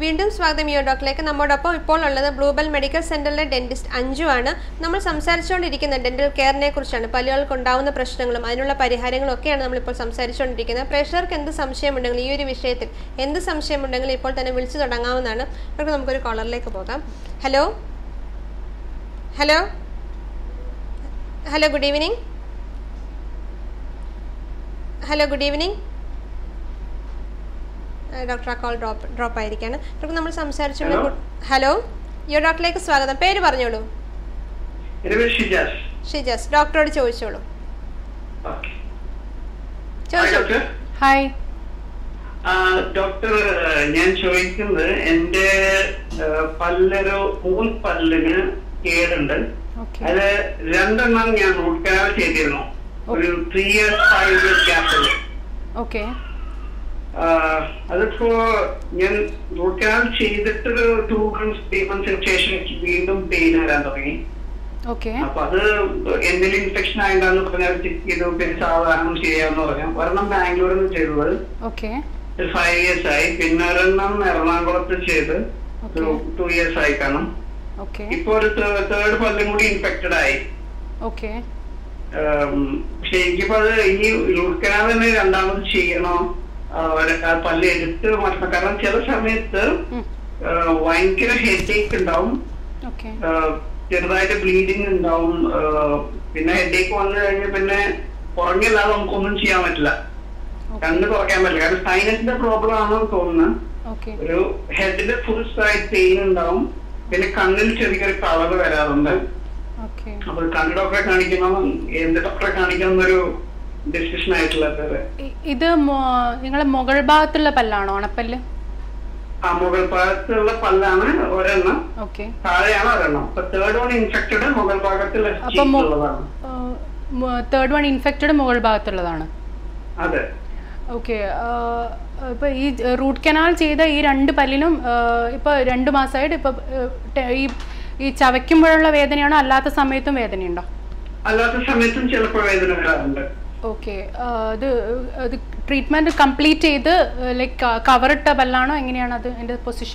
വീണ്ടും സ്വാഗതം യോ ഡോക്ടറിലേക്ക് നമ്മോടൊപ്പം ഇപ്പോൾ ഉള്ളത് ബ്ലൂബെൽ മെഡിക്കൽ സെന്ററിലെ ഡെന്റിസ്റ്റ് അഞ്ജു ആണ് നമ്മൾ സംസാരിച്ചുകൊണ്ടിരിക്കുന്ന ഡെന്റൽ കെയറിനെ കുറിച്ചാണ് പല്ലുകൾക്ക് ഉണ്ടാവുന്ന പ്രശ്നങ്ങളും അതിനുള്ള പരിഹാരങ്ങളും ഒക്കെയാണ് നമ്മളിപ്പോൾ സംസാരിച്ചുകൊണ്ടിരിക്കുന്നത് പ്രേക്ഷകർക്ക് എന്ത് സംശയമുണ്ടെങ്കിലും ഈ ഒരു വിഷയത്തിൽ എന്ത് സംശയമുണ്ടെങ്കിലും ഇപ്പോൾ തന്നെ വിളിച്ചു തുടങ്ങാവുന്നതാണ് ഡോക്ടർ നമുക്കൊരു കോളറിലേക്ക് പോകാം hello hello hello good evening hello good evening doctor ആ കോൾ ഡ്രോപ്പ് ഡ്രോപ്പ് ആയിരിക്കാണ് ഡോക്ടർ നമ്മൾ സംസാരിച്ചുകൊണ്ട് Hello? ഹലോ യോ ഡോക്ടറിലേക്ക് സ്വാഗതം പേര് പറഞ്ഞോളൂ എൻ്റെ പേര് ഷിജാസ് ഷിജസ് ഡോക്ടറോട് ചോദിച്ചോളൂ ഓക്കെ ചോദിച്ചോളൂ ഡോക്ടർ ഹായ് ആ, ഡോക്ടർ ഞാൻ ചോദിക്കുന്നത് എൻ്റെ ആ, പല്ലൊരു മൂന്ന് പല്ലിന് കേടുണ്ട് ഓക്കെ അത് രണ്ടെണ്ണം ഞാൻ റൂട്ട് കനാൽ ചെയ്തിരുന്നു ഒരു ത്രീ ഇയേഴ്സ് ഫൈവ് ഇയേഴ്സ് ഗ്യാപ്പിൽ ഓക്കെ അതിപ്പോ ഞാൻ റൂട്ട് കനാൽ ചെയ്തിട്ട് ഒരു ടു മന്ത്സ് ത്രീ മന്ത്സിന് ശേഷം എനിക്ക് വീണ്ടും പെയിൻ വരാൻ തുടങ്ങി ഓക്കെ അപ്പൊ അത് എന്തെങ്കിലും ഇൻഫെക്ഷൻ ആയിട്ടാന്ന് പറഞ്ഞാൽ ചെക്ക് ചെയ്തു പിന്നെ സാവധാനം ചെയ്യാന്ന് പറഞ്ഞു ഒരെണ്ണം ബാംഗ്ലൂരിൽ നിന്ന് ചെയ്തത് ഓക്കെ ഫൈവ് ഇയേഴ്സ് ആയി പിന്നെ ഒരെണ്ണം എറണാകുളത്ത് ചെയ്ത് Okay. ടു ഇയേഴ്സ് ആയി കാണും ഓക്കെ ഇപ്പൊ ഒരു തേർഡ് പല്ലും കൂടി ഇൻഫെക്റ്റഡ് ആയി ഓക്കെ ഉം, പക്ഷെ എനിക്കിപ്പോ അത് ഇനി റൂട്ട് കനാൽ തന്നെ രണ്ടാമത് ചെയ്യണോ ആ, ഒരു- ആ പല്ല് എടുത്ത് മാറ്റണം കാരണം ചില സമയത്ത് ആ, ഭയങ്കര ഹെഡേക്ക് ഉണ്ടാവും ഓക്കെ ആഹ് ചെറുതായിട്ട് ബ്ലീഡിങ് ഉണ്ടാവും ആഹ് പിന്നെ ഹെഡേക്ക് വന്നു കഴിഞ്ഞാൽ പിന്നെ പുറങ്ങില്ലാതെ നമുക്കൊന്നും ചെയ്യാൻ പറ്റില്ല കണ്ണ് തുറക്കാൻ പറ്റില്ല കാരണം സൈനസിന്റെ പ്രോബ്ലം ആണെന്ന് തോന്നുന്നു ഓക്കെ ഒരു ഹെഡിന്റെ ഫുൾ സൈഡ് പെയിൻ ഉണ്ടാവും പിന്നെ കണ്ണിൽ ചെറിയൊരു കളർ വരാറുണ്ട് ഓക്കെ അപ്പൊ കണ്ണ് ഡോക്ടറെ കാണിക്കണം എന്ത് ഡോക്ടറെ കാണിക്കണം എന്നൊരു ഡിസിഷൻ ആയിട്ടുള്ളത് ഇത് നിങ്ങളെ മുകൾ ഭാഗത്തുള്ള പല്ലാണോ അണപ്പല്ല് ആ മുകൾ ഭാഗത്തുള്ള പല്ലാണ് ഒരെണ്ണം ഓക്കെ താഴെയാണ് ഒരെണ്ണം അപ്പൊ തേർഡ് വൺ ഇൻഫെക്റ്റഡ് മുകൾ ഭാഗത്തിൽ അപ്പൊ മു- ഉള്ളതാണ് തേർഡ് വൺ ഇൻഫെക്റ്റഡ് മുകൾ ഭാഗത്തുള്ളതാണ് അതെ ഓക്കെ ഇപ്പോൾ ഈ റൂട്ട് കനാൽ ചെയ്ത ഈ രണ്ട് പല്ലിനും ഇപ്പോൾ രണ്ട് മാസമായിട്ട് ഇപ്പോൾ ഈ ഈ ചവയ്ക്കുമ്പോഴുള്ള വേദനയാണോ അല്ലാത്ത സമയത്തും വേദനയുണ്ടോ അല്ലാത്ത സമയത്തും ചിലപ്പോൾ വേദന വരാറുണ്ട് ഓക്കെ അത് അത് ട്രീറ്റ്മെന്റ് കംപ്ലീറ്റ് ചെയ്ത് ലൈക്ക് കവർ ഇട്ട പല്ലാണോ എങ്ങനെയാണ് അത് എൻ്റെ പൊസിഷൻ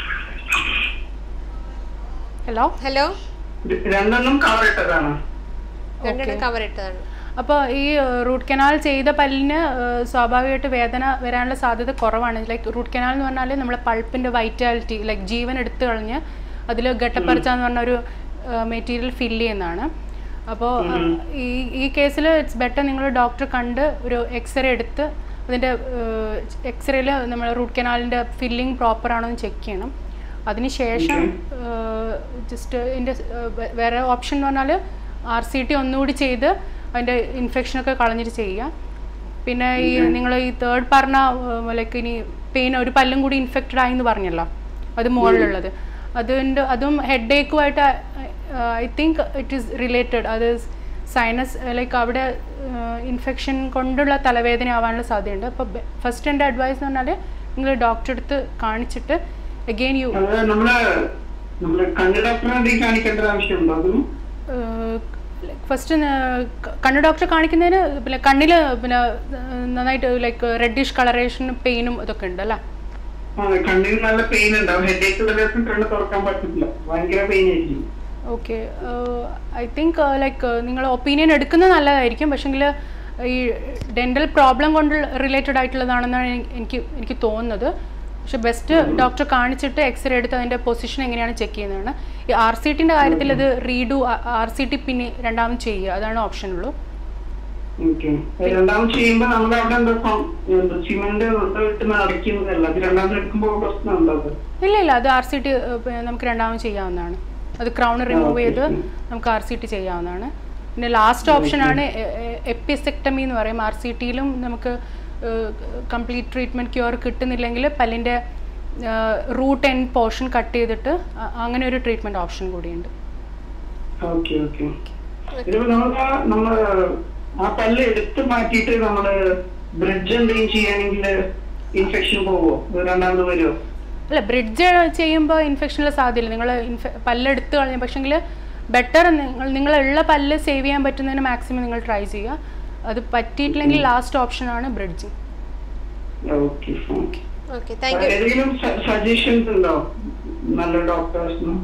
ഹലോ ഹലോ രണ്ടെണ്ണം കവർ ഇട്ടതാണ് രണ്ടെണ്ണം കവർ ഇട്ടതാണ് അപ്പോൾ ഈ റൂട്ട് കനാൽ ചെയ്ത പല്ലിന് ഏഹ്, സ്വാഭാവികമായിട്ട് വേദന വരാനുള്ള സാധ്യത കുറവാണ് ലൈക്ക് റൂട്ട് കനാൽ എന്ന് പറഞ്ഞാൽ നമ്മളെ പൾപ്പിൻ്റെ വൈറ്റാലിറ്റി ലൈക്ക് ജീവൻ എടുത്തു കളഞ്ഞ് അതിൽ ഗട്ടപ്പറിച്ച എന്ന് പറഞ്ഞ ഒരു മെറ്റീരിയൽ ഫില്ല് ചെയ്യുന്നതാണ് അപ്പോൾ ഈ ഈ കേസിൽ ഇറ്റ്സ് ബെറ്റർ നിങ്ങൾ ഡോക്ടറെ കണ്ട് ഒരു എക്സ്റേ എടുത്ത് അതിൻ്റെ എക്സ്റേയിൽ നമ്മൾ റൂട്ട് കനാലിൻ്റെ ഫില്ലിംഗ് പ്രോപ്പർ ആണോ എന്ന് ചെക്ക് ചെയ്യണം അതിനുശേഷം ജസ്റ്റ് ഇതിൻ്റെ വേറെ ഓപ്ഷൻ എന്ന് പറഞ്ഞാൽ ആർ സി ടി ഒന്നുകൂടി ചെയ്ത് അതിൻ്റെ ഇൻഫെക്ഷനൊക്കെ കളഞ്ഞിട്ട് ചെയ്യുക പിന്നെ ഈ നിങ്ങൾ ഈ തേർഡ് പറഞ്ഞ ലൈക്ക് ഇനി പെയിൻ ഒരു പല്ലും കൂടി ഇൻഫെക്റ്റഡ് ആയി എന്ന് പറഞ്ഞല്ലോ അത് മുകളിലുള്ളത് അതിൻ്റെ അതും ഹെഡ് ഏക്കുമായിട്ട് I think it is related അത് സൈനസ് ലൈക്ക് അവിടെ ഇൻഫെക്ഷൻ കൊണ്ടുള്ള തലവേദന ആവാനുള്ള സാധ്യതയുണ്ട് അപ്പോൾ ഫസ്റ്റ് എൻ്റെ അഡ്വൈസ് എന്ന് പറഞ്ഞാൽ നിങ്ങൾ ഡോക്ടറെ അടുത്ത് കാണിച്ചിട്ട് അഗെയിൻ യു അത് നമ്മള് നമ്മള് കണ്ണ് ഡോക്ടറെ എന്തെങ്കിലും കാണിക്കേണ്ട ആവശ്യമുണ്ടോ അതിന് ഫസ്റ്റ് കണ്ണ് ഡോക്ടറെ കാണിക്കുന്നതിന് പിന്നെ കണ്ണിൽ പിന്നെ ഏഹ്, നന്നായിട്ട് ലൈക്ക് റെഡിഷ് കളറേഷൻ പെയിനും ഇതൊക്കെ ഉണ്ട് അല്ലേ ആ കണ്ണിന് നല്ല പെയിൻ ഉണ്ടാവും ഹെഡേക്ക് ഉള്ള ദിവസം കണ്ണ് തുറക്കാൻ പറ്റില്ല ഭയങ്കര പെയിൻ ആയിരിക്കും ഓക്കെ ഐ തിങ്ക് ലൈക്ക് നിങ്ങൾ ഒപ്പീനിയൻ എടുക്കുന്നത് നല്ലതായിരിക്കും പക്ഷെങ്കിൽ ഈ ഡെൻ്റൽ പ്രോബ്ലം കൊണ്ട് റിലേറ്റഡ് ആയിട്ടുള്ളതാണെന്നാണ് എനി- എനിക്ക് എനിക്ക് തോന്നുന്നത് പക്ഷെ ബെസ്റ്റ് ഡോക്ടറെ കാണിച്ചിട്ട് എക്സ്റേ എടുത്ത് അതിൻ്റെ പൊസിഷൻ എങ്ങനെയാണ് ചെക്ക് ചെയ്യുന്നതാണ് ഈ ആർ സി ടിൻ്റെ കാര്യത്തിൽ ഇത് റീഡു ആർ സി ടി പിന്നെ രണ്ടാമത് ചെയ്യുക അതാണ് ഓപ്ഷൻ ഉള്ളൂ ഓക്കെ രണ്ടാമത് ചെയ്യുമ്പോ നമ്മൾ അവിടെ എന്താ സിമെന്റ് ഇട്ട് അടയ്ക്കുന്നതല്ല അത് രണ്ടാമത് എടുക്കുമ്പോൾ പ്രശ്നമുണ്ടോ അത് ഇല്ല ഇല്ല അത് ആർ സി ടി നമുക്ക് രണ്ടാമത് ചെയ്യാവുന്നതാണ് അത് ക്രൗൺ റിമൂവ് ചെയ്ത് നമുക്ക് ആർ സി ടി ചെയ്യാവുന്നതാണ് പിന്നെ ലാസ്റ്റ് ഓപ്ഷനാണ് എപ്പിസെക്ടമി എന്ന് പറയും ആർ സി ടിയിലും നമുക്ക് കംപ്ലീറ്റ് ട്രീറ്റ്മെൻറ്റ് ക്യൂർ കിട്ടുന്നില്ലെങ്കിൽ പല്ലിൻ്റെ റൂട്ട് ആൻഡ് പോർഷൻ കട്ട് ചെയ്തിട്ട് അ- അങ്ങനെ ഒരു ട്രീറ്റ്മെൻറ്റ് ഓപ്ഷൻ കൂടിയുണ്ട് ഓക്കെ ഓക്കെ ഇതിപ്പോ നമ്മൾ നമ്മള് ആ പല്ല് എടുത്ത് മാറ്റിയിട്ട് നമ്മള് ബ്രിഡ്ജ് എന്തെങ്കിലും ചെയ്യുകയാണെങ്കിൽ ഇൻഫെക്ഷൻ പോവോ ഇത് രണ്ടാമത് വരുമോ അല്ല ബ്രിഡ്ജ് ചെയ്യുമ്പോൾ ഇൻഫെക്ഷനുള്ള സാധ്യതയില്ല നിങ്ങൾ ഇൻഫെ പല്ലെടുത്ത് കളഞ്ഞു പക്ഷെങ്കിൽ ബെറ്റർ നിങ്ങൾ നിങ്ങളുള്ള പല്ല് സേവ് ചെയ്യാൻ പറ്റുന്നതിന് മാക്സിമം നിങ്ങൾ ട്രൈ ചെയ്യുക അത് പറ്റിയിട്ടില്ലെങ്കിൽ ലാസ്റ്റ് ഓപ്ഷനാണ് bridging okay okay okay thank you ഏതെങ്കിലും സജഷൻസ് ഉണ്ടോ നല്ല ഡോക്ടേഴ്സിന്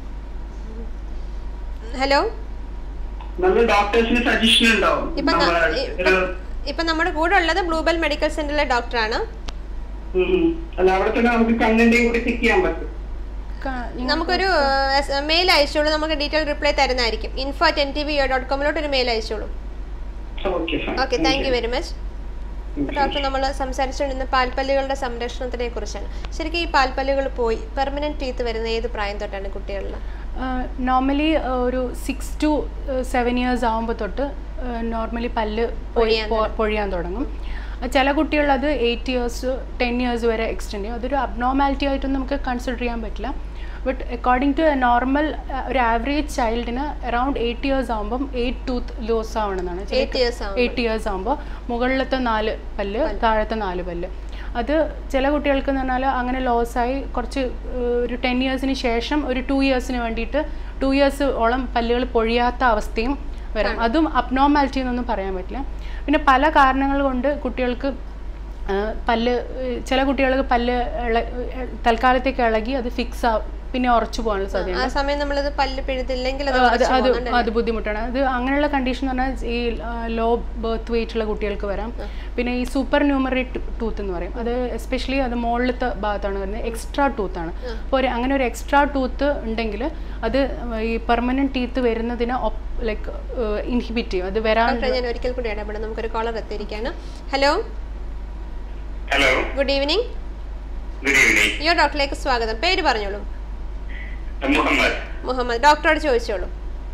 ഹലോ നല്ല ഡോക്ടേഴ്സിന് സജഷൻ ഉണ്ടോ ഇപ്പൊ ന- നമ്മളെ ഇപ്പൊ- ഒരു ഇപ്പൊ നമ്മുടെ കൂടെ ഉള്ളത് ബ്ലൂബെൽ മെഡിക്കൽ സെന്ററിലെ ഡോക്ടറാണ് ഉം, ഉം. അല്ല അവിടെ തന്നെ നമുക്ക് കണ്ണിന്റെയും കൂടി ചെക്ക് ചെയ്യാൻ പറ്റും ക- നമുക്കൊരു മെയിൽ അയച്ചോളൂ നമുക്ക് ഡീറ്റെയിൽ റിപ്ലൈ തരുന്നതായിരിക്കും info ten T V dot കോമിലോട്ട് ഒരു മെയിൽ അയച്ചോളൂ okay okay thank you very much doctor നമ്മൾ സംസാരിച്ചുകൊണ്ടിരുന്ന പാൽപ്പല്ലുകളുടെ സംരക്ഷണത്തിനെ കുറിച്ചാണ് ശരിക്കും ഈ പാൽപ്പല്ലുകൾ പോയി പെർമനന്റ് ടീത്ത് വരുന്ന ഏത് പ്രായം തൊട്ടാണ് കുട്ടികളിൽ നോർമലി ഒരു സിക്സ് ടു സെവൻ ഇയേഴ്സ് ആകുമ്പോൾ തൊട്ട് നോർമലി പല്ല് പോയി പൊഴിയാൻ പോ- പൊഴിയാൻ തുടങ്ങും അഹ് ചില കുട്ടികൾ അത് എയ്റ്റ് ഇയേഴ്സ് ടെൻ ഇയേഴ്സ് വരെ എക്സ്റ്റെൻഡ് ചെയ്യും അതൊരു അബ്നോർമാലിറ്റി ആയിട്ടൊന്നും നമുക്ക് കൺസിഡർ ചെയ്യാൻ പറ്റില്ല but according to a normal ഒരു ആവറേജ് ചൈൽഡിന് അറൗണ്ട് എയ്റ്റ് ഇയേഴ്സ് ആകുമ്പം എയ്റ്റ് ടൂത്ത് ലോസ് ആവണമെന്നാണ് എയ്റ്റ് ഇയേഴ്സ് ആവും എയ്റ്റ് ഇയേഴ്സ് ആകുമ്പോൾ മുകളിലത്തെ നാല് പല്ല് താഴത്തെ നാല് പല്ല് അത് ചില കുട്ടികൾക്ക് എന്ന് പറഞ്ഞാൽ അങ്ങനെ ലോസായി കുറച്ച് ഏഹ്, ഒരു ടെൻ ഇയേഴ്സിന് ശേഷം ഒരു ടു ഇയേഴ്സിന് വേണ്ടിയിട്ട് ടു ഇയേഴ്സ് ഓളം പല്ലുകൾ പൊഴിയാത്ത അവസ്ഥയും വരാം അതും അബ്നോർമാലിറ്റി എന്നൊന്നും പറയാൻ പറ്റില്ല പിന്നെ പല കാരണങ്ങൾ കൊണ്ട് കുട്ടികൾക്ക് ആ, പല്ല് ഏഹ്, ചില കുട്ടികൾക്ക് പല്ല് ഇള- ഏഹ്, തൽക്കാലത്തേക്ക് ഇളകി അത് ഫിക്സ് ആ പിന്നെ ഉറച്ചു പോകാനുള്ള സാധ്യത ആ സമയം നമ്മളത് പല്ല് പിഴുതില്ലെങ്കിൽ അത് അത് ഉറച്ചു അത് പോകുന്നുണ്ട്. അത് ബുദ്ധിമുട്ടാണ് അത് അങ്ങനെയുള്ള കണ്ടീഷൻ എന്ന് പറഞ്ഞാൽ ഈ ലോ ബർത്ത് വെയിറ്റ് ഉള്ള കുട്ടികൾക്ക് വരാം പിന്നെ ഈ സൂപ്പർ ന്യൂമറേറ്റ് ടൂത്ത് എന്ന് പറയും അത് എസ്പെഷ്യലി അത് മുകളിലത്തെ ഭാഗത്താണ് വരുന്നത് എക്സ്ട്രാ ടൂത്ത് ആണ് അപ്പോൾ ഒരു അങ്ങനെ ഒരു എക്സ്ട്രാ ടൂത്ത് ഉണ്ടെങ്കിൽ അത് ഈ പെർമനന്റ് ടീത്ത് വരുന്നതിനെ ലൈക്ക് ഇൻഹിബിറ്റ് ചെയ്യും അത് വരാൻ ഡോക്ടറെ ഞാൻ ഒരിക്കൽ കൂടി ഇടപെടാം നമുക്കൊരു കോളർ എത്തിയിരിക്കുകയാണ് hello hello good evening good evening യോ ഡോക്ടറിലേക്ക് സ്വാഗതം പേര് പറഞ്ഞോളൂ മുഹമ്മദ് മുഹമ്മദ് ഡോക്ടറോട് ചോദിച്ചോളൂ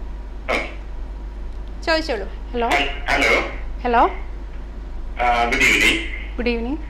ചോദിച്ചോളൂ hello hello hello good evening good evening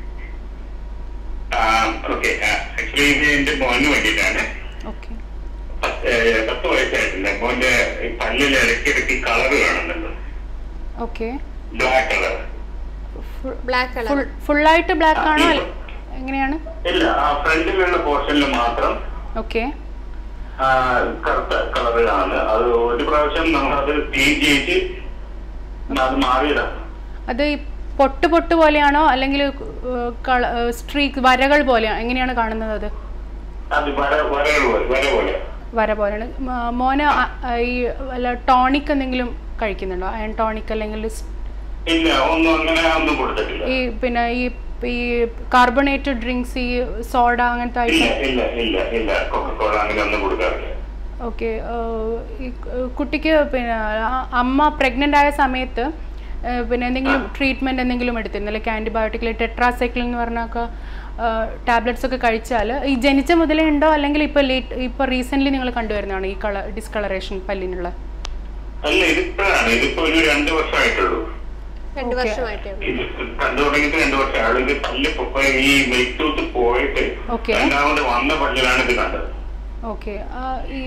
okay actually ഇത് എന്റെ മോന് വേണ്ടിയിട്ടാണ് ഓക്കെ പത്ത് ഏഹ് പത്ത് വയസ്സായിട്ടില്ല മോന്റെ ഈ പല്ലിൽ ഇടയ്ക്കിടയ്ക്ക് കളർ കാണുന്നുണ്ട് okay black colour black colour full ഫുള്ളായിട്ട് ബ്ലാക്ക് ആണോ അല്ല എങ്ങനെയാണ് ഇല്ല ആ ഫ്രണ്ടിലുള്ള പോർഷനിൽ മാത്രം ഓക്കെ ആ, കറുത്ത കളറിലാണ് അത് ഒരു പ്രാവശ്യം നമ്മളത് ക്ലീൻ ചെയ്ത് അത് മാറിയതാണ് അത് ഈ പൊട്ട് പൊട്ട് പോലെയാണോ അല്ലെങ്കിൽ സ്ട്രീക്ക് വരകൾ പോലെയാണോ എങ്ങനെയാണ് കാണുന്നത് അത് അത് വര വരകൾ പോലെ വര പോലെ വര പോലെയാണ് മ- മോന് അ- ആ ഈ വല്ല ടോണിക് എന്തെങ്കിലും കഴിക്കുന്നുണ്ടോ അയൺ ടോണിക് അല്ലെങ്കിൽ സ്- ഇല്ല ഒന്നും അങ്ങനെ ഒന്നും കൊടുത്തിട്ടില്ല ഈ പിന്നെ ഈ ഈ കാർബണേറ്റഡ് ഡ്രിങ്ക്സ് ഈ സോഡ അങ്ങനത്തെ ഇല്ല ഐറ്റം ഇല്ല ഇല്ല ഇല്ല കൊക്കക്കോള അങ്ങനെ ഒന്നും കൊടുക്കാറില്ല ഓക്കെ ഈ ക- കുട്ടിക്ക് പിന്നെ ആ- അമ്മ പ്രഗ്നൻ്റ് ആയ സമയത്ത് ആ, പിന്നെ എന്തെങ്കിലും ട്രീറ്റ്മെൻറ്റ് എന്തെങ്കിലും എടുത്തിരുന്നു ലൈക്ക് ആൻറ്റിബയോട്ടിക്കിൽ ടെട്രാസൈക്കിൾ എന്ന് പറഞ്ഞൊക്കെ ടാബ്ലറ്റ്സ് ഒക്കെ കഴിച്ചാൽ ഈ ജനിച്ച മുതലേ ഉണ്ടോ അല്ലെങ്കിൽ ഇപ്പോൾ ലേറ്റ് ഇപ്പോൾ റീസെൻ്റ്ലി നിങ്ങൾ കണ്ടുവരുന്നതാണ് ഈ കളർ ഡിസ്കളറേഷൻ പല്ലിനുള്ള അല്ല ഇതിപ്പോഴാണ് ഇതിപ്പോ ഒരു രണ്ട് വർഷമായിട്ടുള്ളൂ രണ്ട് Okay. വർഷമായിട്ടേ ഉള്ളൂ ഇത് കണ്ടു തുടങ്ങിയിട്ട് രണ്ട് വർഷമായുള്ളൂ ഇത് പല്ല് പൊ- ഈ മിൽക്ക് ടൂത്ത് പോയിട്ട് Okay. രണ്ടാമത് വന്ന പല്ലിലാണ് ഇത് കണ്ടത് ഓക്കെ ഈ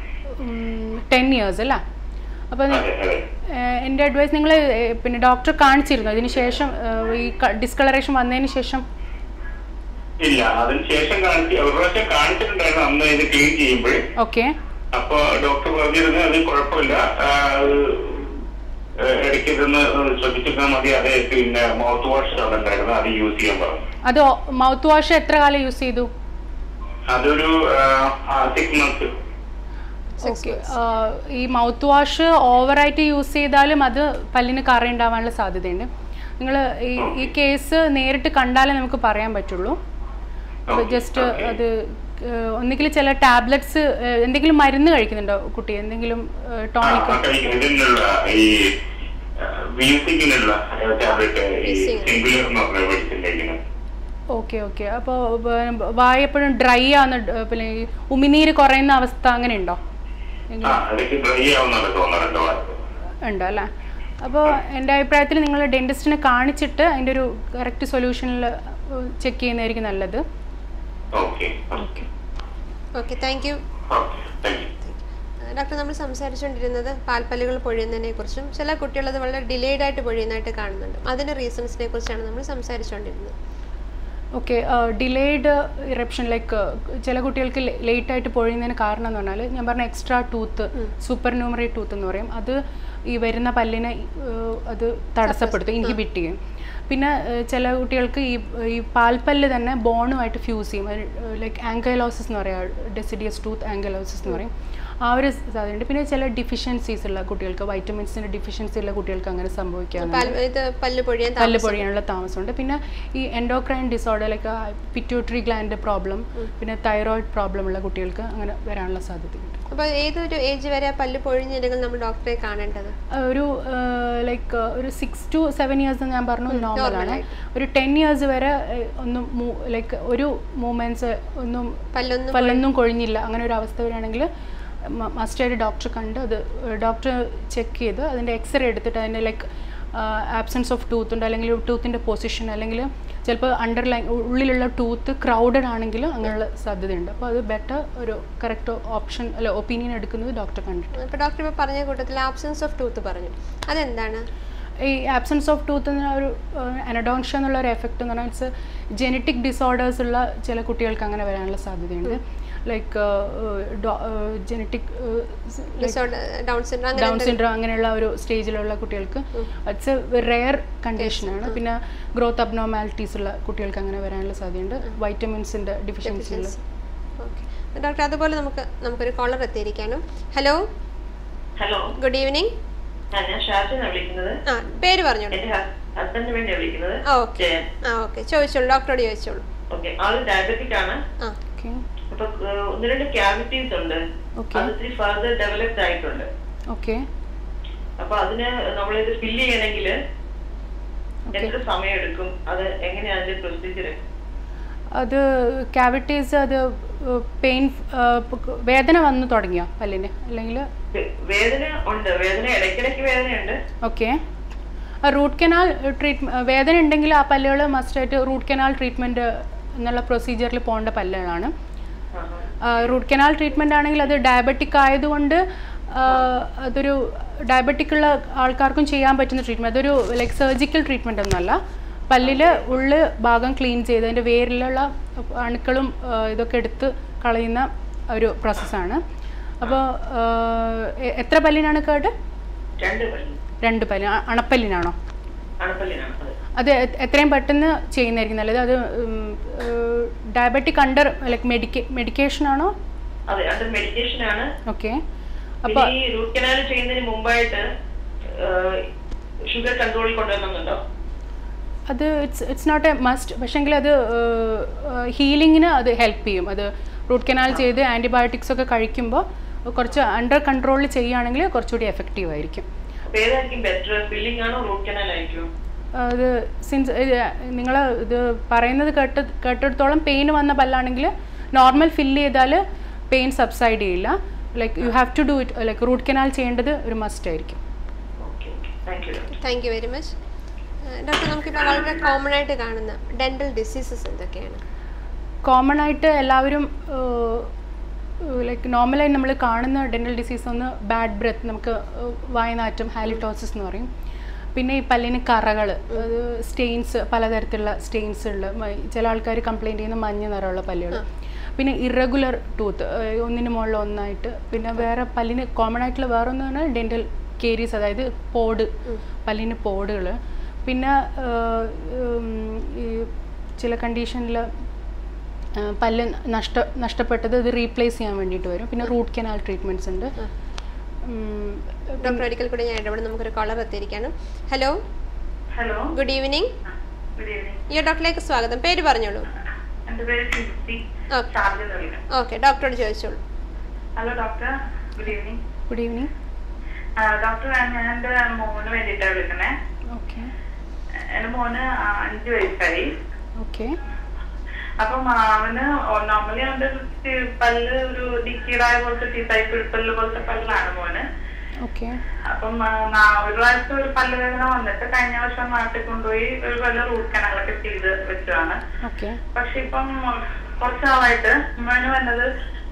ടെൻ ഇയേഴ്സ് അല്ലേ അപ്പോൾ അതെ അതെ എൻ്റെ അഡ്വൈസ് നിങ്ങൾ പിന്നെ ഡോക്ടറെ കാണിച്ചിരുന്നു ഇതിന് ശേഷം ഏഹ്, ഈ ഡിസ്കളറേഷൻ വന്നതിന് ശേഷം ഇല്ല അതിന് ശേഷം കാണിച്ച് ഒരു പ്രാവശ്യം കാണിച്ചിട്ടുണ്ടായിരുന്നു അന്ന് ഇത് ക്ലീൻ ചെയ്യുമ്പോൾ ഓക്കെ അപ്പൊ ഡോക്ടർ പറഞ്ഞിരുന്നത് അത് കുഴപ്പമില്ല ആ, അത് ഇടയ്ക്ക് ഇതൊന്ന് ശ്രദ്ധിച്ചിരുന്നാൽ മതി അത് പിന്നെ മൗത്ത് വാഷ് ഉണ്ടായിരുന്നു അത് യൂസ് ചെയ്യാൻ പറഞ്ഞു അത് മൗത്ത് വാഷ് എത്ര കാലം യൂസ് ചെയ്തു അതൊരു സിക്സ് മന്ത്സ് ഓക്കെ ഈ മൗത്ത് വാഷ് ഓവറായിട്ട് യൂസ് ചെയ്താലും അത് പല്ലിന് കറ ഉണ്ടാവാനുള്ള സാധ്യതയുണ്ട് നിങ്ങൾ ഈ ഈ കേസ് നേരിട്ട് കണ്ടാലേ നമുക്ക് പറയാൻ പറ്റുള്ളൂ ജസ്റ്റ് അത് ഏഹ്, ഒന്നുകിൽ ചില ടാബ്ലറ്റ്സ് എന്തെങ്കിലും മരുന്ന് കഴിക്കുന്നുണ്ടോ കുട്ടി എന്തെങ്കിലും ടോണിക് ഇതിനുള്ള ഈ വീസിങ്ങിനുള്ള ടാബ്ലറ്റ് ഈ Wheezing. സിംഗുലർ എന്ന് പറഞ്ഞ മെഡിസിൻ കഴിക്കുന്നത് ഓക്കെ ഓക്കെ അപ്പോൾ വായ എപ്പോഴും ഡ്രൈ ആവുന്ന ഏഹ്, പിന്നെ ഈ ഉമിനീര് കുറയുന്ന അവസ്ഥ അങ്ങനെ ഉണ്ടോ ആ ഇടയ്ക്ക് ഡ്രൈ ആവുന്നുണ്ട് തോന്നുന്നുണ്ട് വാക്ക് ഉണ്ട് അല്ലേ അപ്പോൾ എൻ്റെ അഭിപ്രായത്തിൽ നിങ്ങൾ ഡെൻറ്റിസ്റ്റിനെ കാണിച്ചിട്ട് അതിൻ്റെ ഒരു കറക്റ്റ് സൊല്യൂഷനിൽ ചെക്ക് ചെയ്യുന്നതായിരിക്കും നല്ലത് okay okay okay thank you okay thank you doctor നമ്മൾ സംസാരിച്ചുകൊണ്ടിരുന്നത് പാൽപ്പല്ലുകൾ പൊഴിയുന്നതിനെ കുറിച്ചും ചില കുട്ടികൾ അത് വളരെ ഡിലേഡ് ആയിട്ട് പൊഴിയുന്നതായിട്ട് കാണുന്നുണ്ട് അതിന്റെ റീസൺസിനെ കുറിച്ചാണ് നമ്മൾ സംസാരിച്ചുകൊണ്ടിരുന്നത് ഓക്കെ ഡിലേഡ് ഇറപ്ഷൻ ലൈക്ക് ചില കുട്ടികൾക്ക് ലേറ്റ് ആയിട്ട് പൊഴിയുന്നതിന് കാരണം എന്ന് പറഞ്ഞാൽ ഞാൻ പറഞ്ഞ extra tooth supernumerary tooth എന്ന് പറയും അത് ഈ വരുന്ന പല്ലിനെ ഏഹ്, അത് തടസ്സപ്പെടുത്തും ഇൻഹിബിറ്റ് ചെയ്യും പിന്നെ ഏഹ്, ചില കുട്ടികൾക്ക് ഈ ഈ പാൽപ്പല്ല് തന്നെ ബോണുമായിട്ട് ഫ്യൂസ് ചെയ്യും ലൈക്ക് ആങ്കൈലോസിസ് എന്ന് പറയാം ഡെസിഡിയസ് ടൂത്ത് ആങ്കൈലോസിസ് എന്ന് പറയും ആ ഒരു സാധ്യതയുണ്ട് പിന്നെ ചില ഡിഫിഷ്യൻസീസ് ഉള്ള കുട്ടികൾക്ക് വൈറ്റമിൻസിൻ്റെ ഡിഫിഷ്യൻസി ഉള്ള കുട്ടികൾക്ക് അങ്ങനെ സംഭവിക്കാറുണ്ട് പാൽ ഇത് പല്ല് പൊഴിയാൻ പല്ല് പൊഴിയാനുള്ള താമസമുണ്ട് പിന്നെ ഈ endocrine disorder like pituitary gland problem പിന്നെ തൈറോയിഡ് പ്രോബ്ലം ഉള്ള കുട്ടികൾക്ക് അങ്ങനെ വരാനുള്ള സാധ്യതയുണ്ട് അപ്പോൾ ഏതൊരു ഏജ് വരെ പല്ല് പൊഴിഞ്ഞില്ലെങ്കിൽ നമ്മൾ ഡോക്ടറെ കാണേണ്ടത് ഒരു ലൈക്ക് ഒരു സിക്സ് ടു സെവൻ ഇയേഴ്സ് ഞാൻ പറഞ്ഞു നോർമലാണ് ഒരു ടെൻ ഇയേഴ്സ് വരെ ഏഹ്, ഒന്നും ലൈക്ക് ഒരു മൂമെന്റ്സ് ഒന്നും പല്ലൊന്നും പല്ലൊന്നും കൊഴിഞ്ഞില്ല അങ്ങനെ ഒരു അവസ്ഥ വരികയാണെങ്കിൽ മസ്റ്റായിട്ട് ഡോക്ടറെ കണ്ട് അത് ഡോക്ടർ ചെക്ക് ചെയ്ത് അതിൻ്റെ എക്സ്റേ എടുത്തിട്ട് അതിൻ്റെ ലൈക്ക് ആബ്സെൻസ് ഓഫ് ടൂത്ത് ഉണ്ട് അല്ലെങ്കിൽ ടൂത്തിൻ്റെ പൊസിഷൻ അല്ലെങ്കിൽ ചിലപ്പോൾ അണ്ടർലൈൻ ഉള്ളിലുള്ള ടൂത്ത് ക്രൗഡഡ് ആണെങ്കിൽ അങ്ങനെയുള്ള സാധ്യതയുണ്ട് അപ്പോൾ അത് ബെറ്റർ ഒരു കറക്റ്റ് ഓപ്ഷൻ അല്ല ഒപ്പീനിയൻ എടുക്കുന്നത് ഡോക്ടറെ കണ്ടിട്ട് ഇപ്പോൾ ഡോക്ടർ ഇപ്പോൾ പറഞ്ഞ കൂട്ടത്തിൽ ആബ്സെൻസ് ഓഫ് ടൂത്ത് പറഞ്ഞു അതെന്താണ് ഈ ആബ്സെൻസ് ഓഫ് ടൂത്ത് എന്ന ഒരു അനഡോൺഷ എന്നുള്ള ഒരു എഫക്റ്റ് എന്ന് പറഞ്ഞാൽ ഇറ്റ്സ് ജെനറ്റിക് ഡിസോർഡേഴ്സ് ഉള്ള ചില കുട്ടികൾക്ക് അങ്ങനെ വരാനുള്ള സാധ്യതയുണ്ട് like genetic disorder Down syndrome അങ്ങനെ ഡൗൺ സിൻഡ്രോം അങ്ങനെയുള്ള ഒരു സ്റ്റേജിലുള്ള കുട്ടികൾക്ക് ഇറ്റ്സ് എ റെയർ കണ്ടീഷനാണ് പിന്നെ ഗ്രോത്ത് അബ്നോമാലിറ്റീസ് ഉള്ള കുട്ടികൾക്ക് അങ്ങനെ വരാനുള്ള സാധ്യതയുണ്ട് വൈറ്റമിൻസിൻ്റെ ഡിഫിഷ്യൻസി ഉള്ള ഓക്കെ ഡോക്ടർ അതുപോലെ നമുക്ക് നമുക്കൊരു കോളർ എത്തിയിരിക്കാനും ഹലോ ഹലോ ഗുഡ് ഈവനിങ് ആ ഞാൻ ഷാജനാണ് വിളിക്കുന്നത് ആ പേര് പറഞ്ഞോളൂ എന്റെ ഹസ്ബൻഡിന് വേണ്ടിയാണ് വിളിക്കുന്നത് ആ ഓക്കെ ജയൻ ആ ഓക്കെ ചോദിച്ചോളൂ ഡോക്ടറോട് ചോദിച്ചോളൂ ഓക്കെ ആള് ഡയബറ്റിക് ആണ് ആ ഓക്കെ അപ്പൊ ഏഹ്, ഒന്ന് രണ്ട് ക്യാവിറ്റീസ് ഉണ്ട് Okay. അത് ഇത്തിരി ഫർദർ ഡെവലപ്ഡ് ആയിട്ടുണ്ട് ഓക്കെ അപ്പൊ അതിന് നമ്മളിത് ഫില്ല് ചെയ്യണമെങ്കിൽ ഓക്കെ എത്ര സമയം എടുക്കും അത് എങ്ങനെയാണ് അതിന്റെ പ്രൊസീജിയർ അത് ക്യാവിറ്റീസ് അത് പെയിൻ വേദന വന്നു തുടങ്ങിയോ പല്ലിന് അല്ലെങ്കിൽ വേദന ഉണ്ട് വേദന ഇടയ്ക്കിടയ്ക്ക് വേദനയുണ്ട് ഓക്കെ റൂട്ട് കനാൽ ട്രീറ്റ്മെൻറ്റ് വേദന ഉണ്ടെങ്കിൽ ആ പല്ലുകൾ മസ്റ്റായിട്ട് റൂട്ട് കനാൽ ട്രീറ്റ്മെൻറ്റ് എന്നുള്ള പ്രൊസീജിയറിൽ പോകേണ്ട പല്ലുകളാണ് ആഹാ. റൂട്ട് കനാൽ ട്രീറ്റ്മെൻ്റ് ആണെങ്കിൽ അത് ഡയബറ്റിക് ആയതുകൊണ്ട് ആ, അതൊരു ഡയബറ്റിക് ഉള്ള ആൾക്കാർക്കും ചെയ്യാൻ പറ്റുന്ന ട്രീറ്റ്മെൻറ്റ് അതൊരു ലൈക്ക് സർജിക്കൽ ട്രീറ്റ്മെൻ്റ് ഒന്നുമല്ല പല്ലിൽ ഉള്ള് ഭാഗം ക്ലീൻ ചെയ്ത് അതിൻ്റെ വേരിലുള്ള അണുക്കളും ആ, ഇതൊക്കെ എടുത്ത് കളയുന്ന ഒരു പ്രോസസ്സാണ് അപ്പോൾ എത്ര പല്ലിനാണ് കേട് രണ്ട് പല്ല് രണ്ട് പല്ല് അ- അണപ്പല്ലിനാണോ അണപ്പല്ലിനാണ് അത് അത് എ- എത്രയും പെട്ടെന്ന് ചെയ്യുന്നതായിരിക്കും നല്ലത് അത് diabetic under like medica medication ആണോ അതെ അത് മെഡിക്കേഷൻ ആണ് ഓക്കെ പിന്നെ അപ്പോൾ ഈ റൂട്ട് കനാൽ ചെയ്യുന്നതിന് മുമ്പായിട്ട് ഷുഗർ കൺട്രോളിൽ കൊണ്ടുവരണമെന്നുണ്ടോ അത് it's it's not a must പക്ഷേങ്കിൽ അത് ഹീലിങ്ങിന് അത് ഹെൽപ്പ് ചെയ്യും അത് റൂട്ട് കനാൽ ചെയ്ത് ആൻറ്റിബയോട്ടിക്സ് ഒക്കെ കഴിക്കുമ്പോൾ കുറച്ച് അണ്ടർ കൺട്രോളിൽ ചെയ്യുകയാണെങ്കിൽ കുറച്ചുകൂടി എഫക്റ്റീവ് ആയിരിക്കും അപ്പൊ ഏതായിരിക്കും ബെറ്റർ ഫില്ലിംഗ് ആണോ റൂട്ട് കനാൽ ആയിരിക്കും അത് സിൻസ് നിങ്ങൾ ഇത് പറയുന്നത് കേട്ട് കേട്ടിടത്തോളം പെയിൻ വന്ന പല്ലാണെങ്കിൽ നോർമൽ ഫില്ല് ചെയ്താൽ പെയിൻ സബ്സൈഡ് ചെയ്യില്ല like you have to do it like root canal ചെയ്യേണ്ടത് ഒരു മസ്റ്റ് ആയിരിക്കും okay okay thank you doctor thank you very much doctor നമുക്കിപ്പോൾ വളരെ കോമൺ ആയിട്ട് കാണുന്ന ഡെന്റൽ ഡിസീസസ് എന്തൊക്കെയാണ് കോമൺ ആയിട്ട് എല്ലാവരും ലൈക്ക് നോർമലായി നമ്മൾ കാണുന്ന ഡെൻ്റൽ ഡിസീസ് ഒന്ന് ബാഡ് ബ്രെത്ത് നമുക്ക് ഏഹ്, വായനാറ്റം ഹാലിറ്റോസിസ് എന്ന് പറയും പിന്നെ ഈ പല്ലിന് കറകൾ അത് സ്റ്റെയിൻസ് പലതരത്തിലുള്ള സ്റ്റെയിൻസ് ഉള്ള മ- ചില ആൾക്കാർ കംപ്ലൈൻറ്റ് ചെയ്യുന്ന മഞ്ഞ നിറമുള്ള പല്ലുകൾ പിന്നെ ഇറഗുലർ ടൂത്ത് ഒന്നിന് മുകളിൽ ഒന്നായിട്ട് പിന്നെ വേറെ പല്ലിന് കോമൺ ആയിട്ടുള്ള വേറെ ഒന്ന് പറഞ്ഞാൽ ഡെൻ്റൽ കേരീസ് അതായത് പോട് പല്ലിന് പോടുകൾ പിന്നെ ഏഹ്, ഉം, ഈ ചില കണ്ടീഷനിൽ പല്ല് നഷ്ട നഷ്ടപ്പെട്ടത് ഇത് റീപ്ലേസ് ചെയ്യാൻ വേണ്ടിയിട്ട് വരും പിന്നെ റൂട്ട് കനാൽ ട്രീറ്റ്മെൻറ്റ്സ് ഉണ്ട് ഉം, ഡോക്ടർ ഒരിക്കൽ കൂടി ഞാൻ ഇടപെടും നമുക്കൊരു കോളർ എത്തിയിരിക്കാനും hello hello good evening good evening ഈ ഡോക്ടറിലേക്ക് സ്വാഗതം പേര് പറഞ്ഞോളൂ എന്റെ പേര് സിൻസി ഓക്കെ ഷാർജ നൽകാം ഓക്കെ ഡോക്ടറോട് ചോദിച്ചോളൂ hello doctor good evening good evening doctor ഞാൻ എന്റെ മോന് വേണ്ടിയിട്ടാണ് വിളിക്കണേ ഓക്കെ എന്റെ മോന് ആ, അഞ്ച് വയസ്സായി ഓക്കെ അപ്പം അവന് നോർമലി അവന്റെ ടി- പല്ല് ഒരു ഡിക്കീഡായ പോലത്തെ ടീത്തായി പിഴുപ്പല്ല് പോലത്തെ പല്ലാണ് മോന് ഓക്കെ അപ്പം ആ, നാ- ഒരു പ്രാവശ്യം ഒരു പല്ല് വേദന വന്നിട്ട് കഴിഞ്ഞ വർഷം നാട്ടിൽ കൊണ്ടുപോയി ഒരു പല്ല് റൂട്ട് കനാലൊക്കെ ചെയ്ത് വെച്ചതാണ് ഓക്കെ പക്ഷെ ഇപ്പം കുറച്ച് നാളായിട്ട് മോന് വന്നത്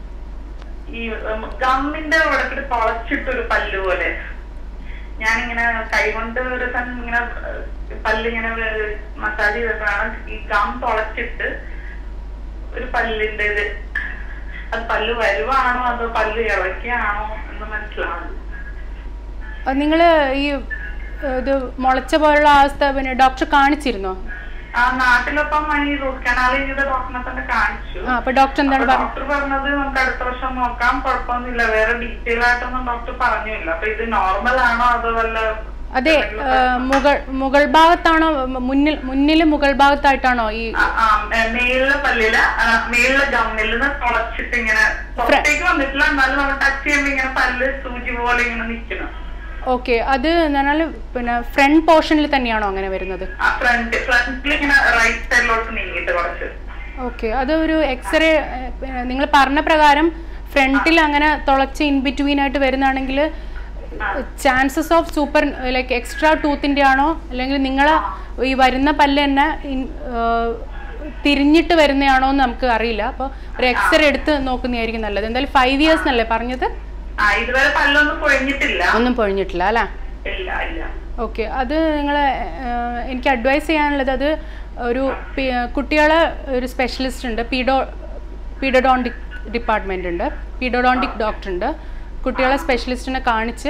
ഈ ഉം, ഗമ്മിന്റെ ഉടക്കിട്ട് തുളച്ചിട്ടൊരു പല്ല് പോലെ ഞാനിങ്ങനെ കൈകൊണ്ട് ഒരു ദിവസം ഇങ്ങനെ ഏഹ്, പല്ലിങ്ങനെ മസാജ് ചെയ്തപ്പോഴാണ് ഈ ഗം തുളച്ചിട്ട് ഒരു പല്ലിന്റെ ഇത് അത് പല്ല് വരുവാണോ അതോ പല്ല് ഇളക്കിയാണോ എന്ന് മനസ്സിലാവുന്നു നിങ്ങൾ ഈ ഇത് മുളച്ച പോലുള്ള അവസ്ഥ പിന്നെ ഡോക്ടർ കാണിച്ചിരുന്നോ ആ നാട്ടിലപ്പം ഈ റൂട്ട് കനാൽ ചെയ്ത ഡോക്ടറിനെ തന്നെ കാണിച്ചു ആ അപ്പൊ ഡോക്ടർ എന്താണ് പറഞ്ഞത് ഡോക്ടർ പറഞ്ഞത് നമുക്ക് അടുത്ത വർഷം നോക്കാം കുഴപ്പമൊന്നുമില്ല വേറെ ഡീറ്റെയിൽ ആയിട്ടൊന്നും ഡോക്ടർ പറഞ്ഞില്ല അപ്പൊ ഇത് നോർമൽ ആണോ അതോ വല്ല അതെ ആ, മുകൾ മുകൾ ഭാഗത്താണോ മുന്നിൽ മുന്നിൽ മുകൾ ഭാഗത്തായിട്ടാണോ ഈ ആ, ആ, മേ- മേളിലെ പല്ലില് ആ, മേളിലെ ഗമ്മിൽ നിന്ന് തുളച്ചിട്ട് ഇങ്ങനെ പുറത്തേക്ക് വന്നിട്ടില്ല എന്നാലും നമ്മൾ ടച്ച് ചെയ്യുമ്പോ ഇങ്ങനെ പല്ല് സൂചി പോലെ ഇങ്ങനെ നിക്കണം ഓക്കെ അത് എന്ന് പറഞ്ഞാൽ പിന്നെ ഫ്രണ്ട് പോർഷനിൽ തന്നെയാണോ അങ്ങനെ വരുന്നത് ആ ഫ്രണ്ട് ഫ്രണ്ടിൽ ഇങ്ങനെ റൈറ്റ് സൈഡിലോട്ട് നീങ്ങിയിട്ട് കുറച്ച് ഓക്കെ അത് ഒരു എക്സ്റേ നിങ്ങൾ പറഞ്ഞ പ്രകാരം ഫ്രണ്ടിൽ അങ്ങനെ തുളച്ച് ഇൻ ബിറ്റ്വീൻ ആയിട്ട് വരുന്നതാണെങ്കിൽ chances of super like extra ടൂത്തിൻ്റെ ആണോ അല്ലെങ്കിൽ നിങ്ങൾ ഈ വരുന്ന പല്ല് തന്നെ ഇൻ- ആ, തിരിഞ്ഞിട്ട് വരുന്നതാണോ എന്ന് നമുക്ക് അറിയില്ല അപ്പോൾ ഒരു എക്സ്റേ എടുത്ത് നോക്കുന്നതായിരിക്കും നല്ലത് എന്തായാലും ഫൈവ് ഇയേഴ്സ് എന്നല്ലേ പറഞ്ഞത് ആ ഇതുവരെ പല്ലൊന്നും പൊഴിഞ്ഞിട്ടില്ല ഒന്നും പൊഴിഞ്ഞിട്ടില്ല അല്ലേ ഇല്ല ഇല്ല ഓക്കെ അത് നിങ്ങൾ എനിക്ക് അഡ്വൈസ് ചെയ്യാനുള്ളത് അത് ഒരു പി- കുട്ടികളെ ഒരു സ്പെഷ്യലിസ്റ്റ് ഉണ്ട് പീഡോ പീഡോഡോണ്ടിക് ഡിപ്പാർട്ട്മെൻ്റ് ഉണ്ട് പീഡോഡോണ്ടിക് ഡോക്ടർ ഉണ്ട് കുട്ടികളെ സ്പെഷ്യലിസ്റ്റിനെ കാണിച്ച്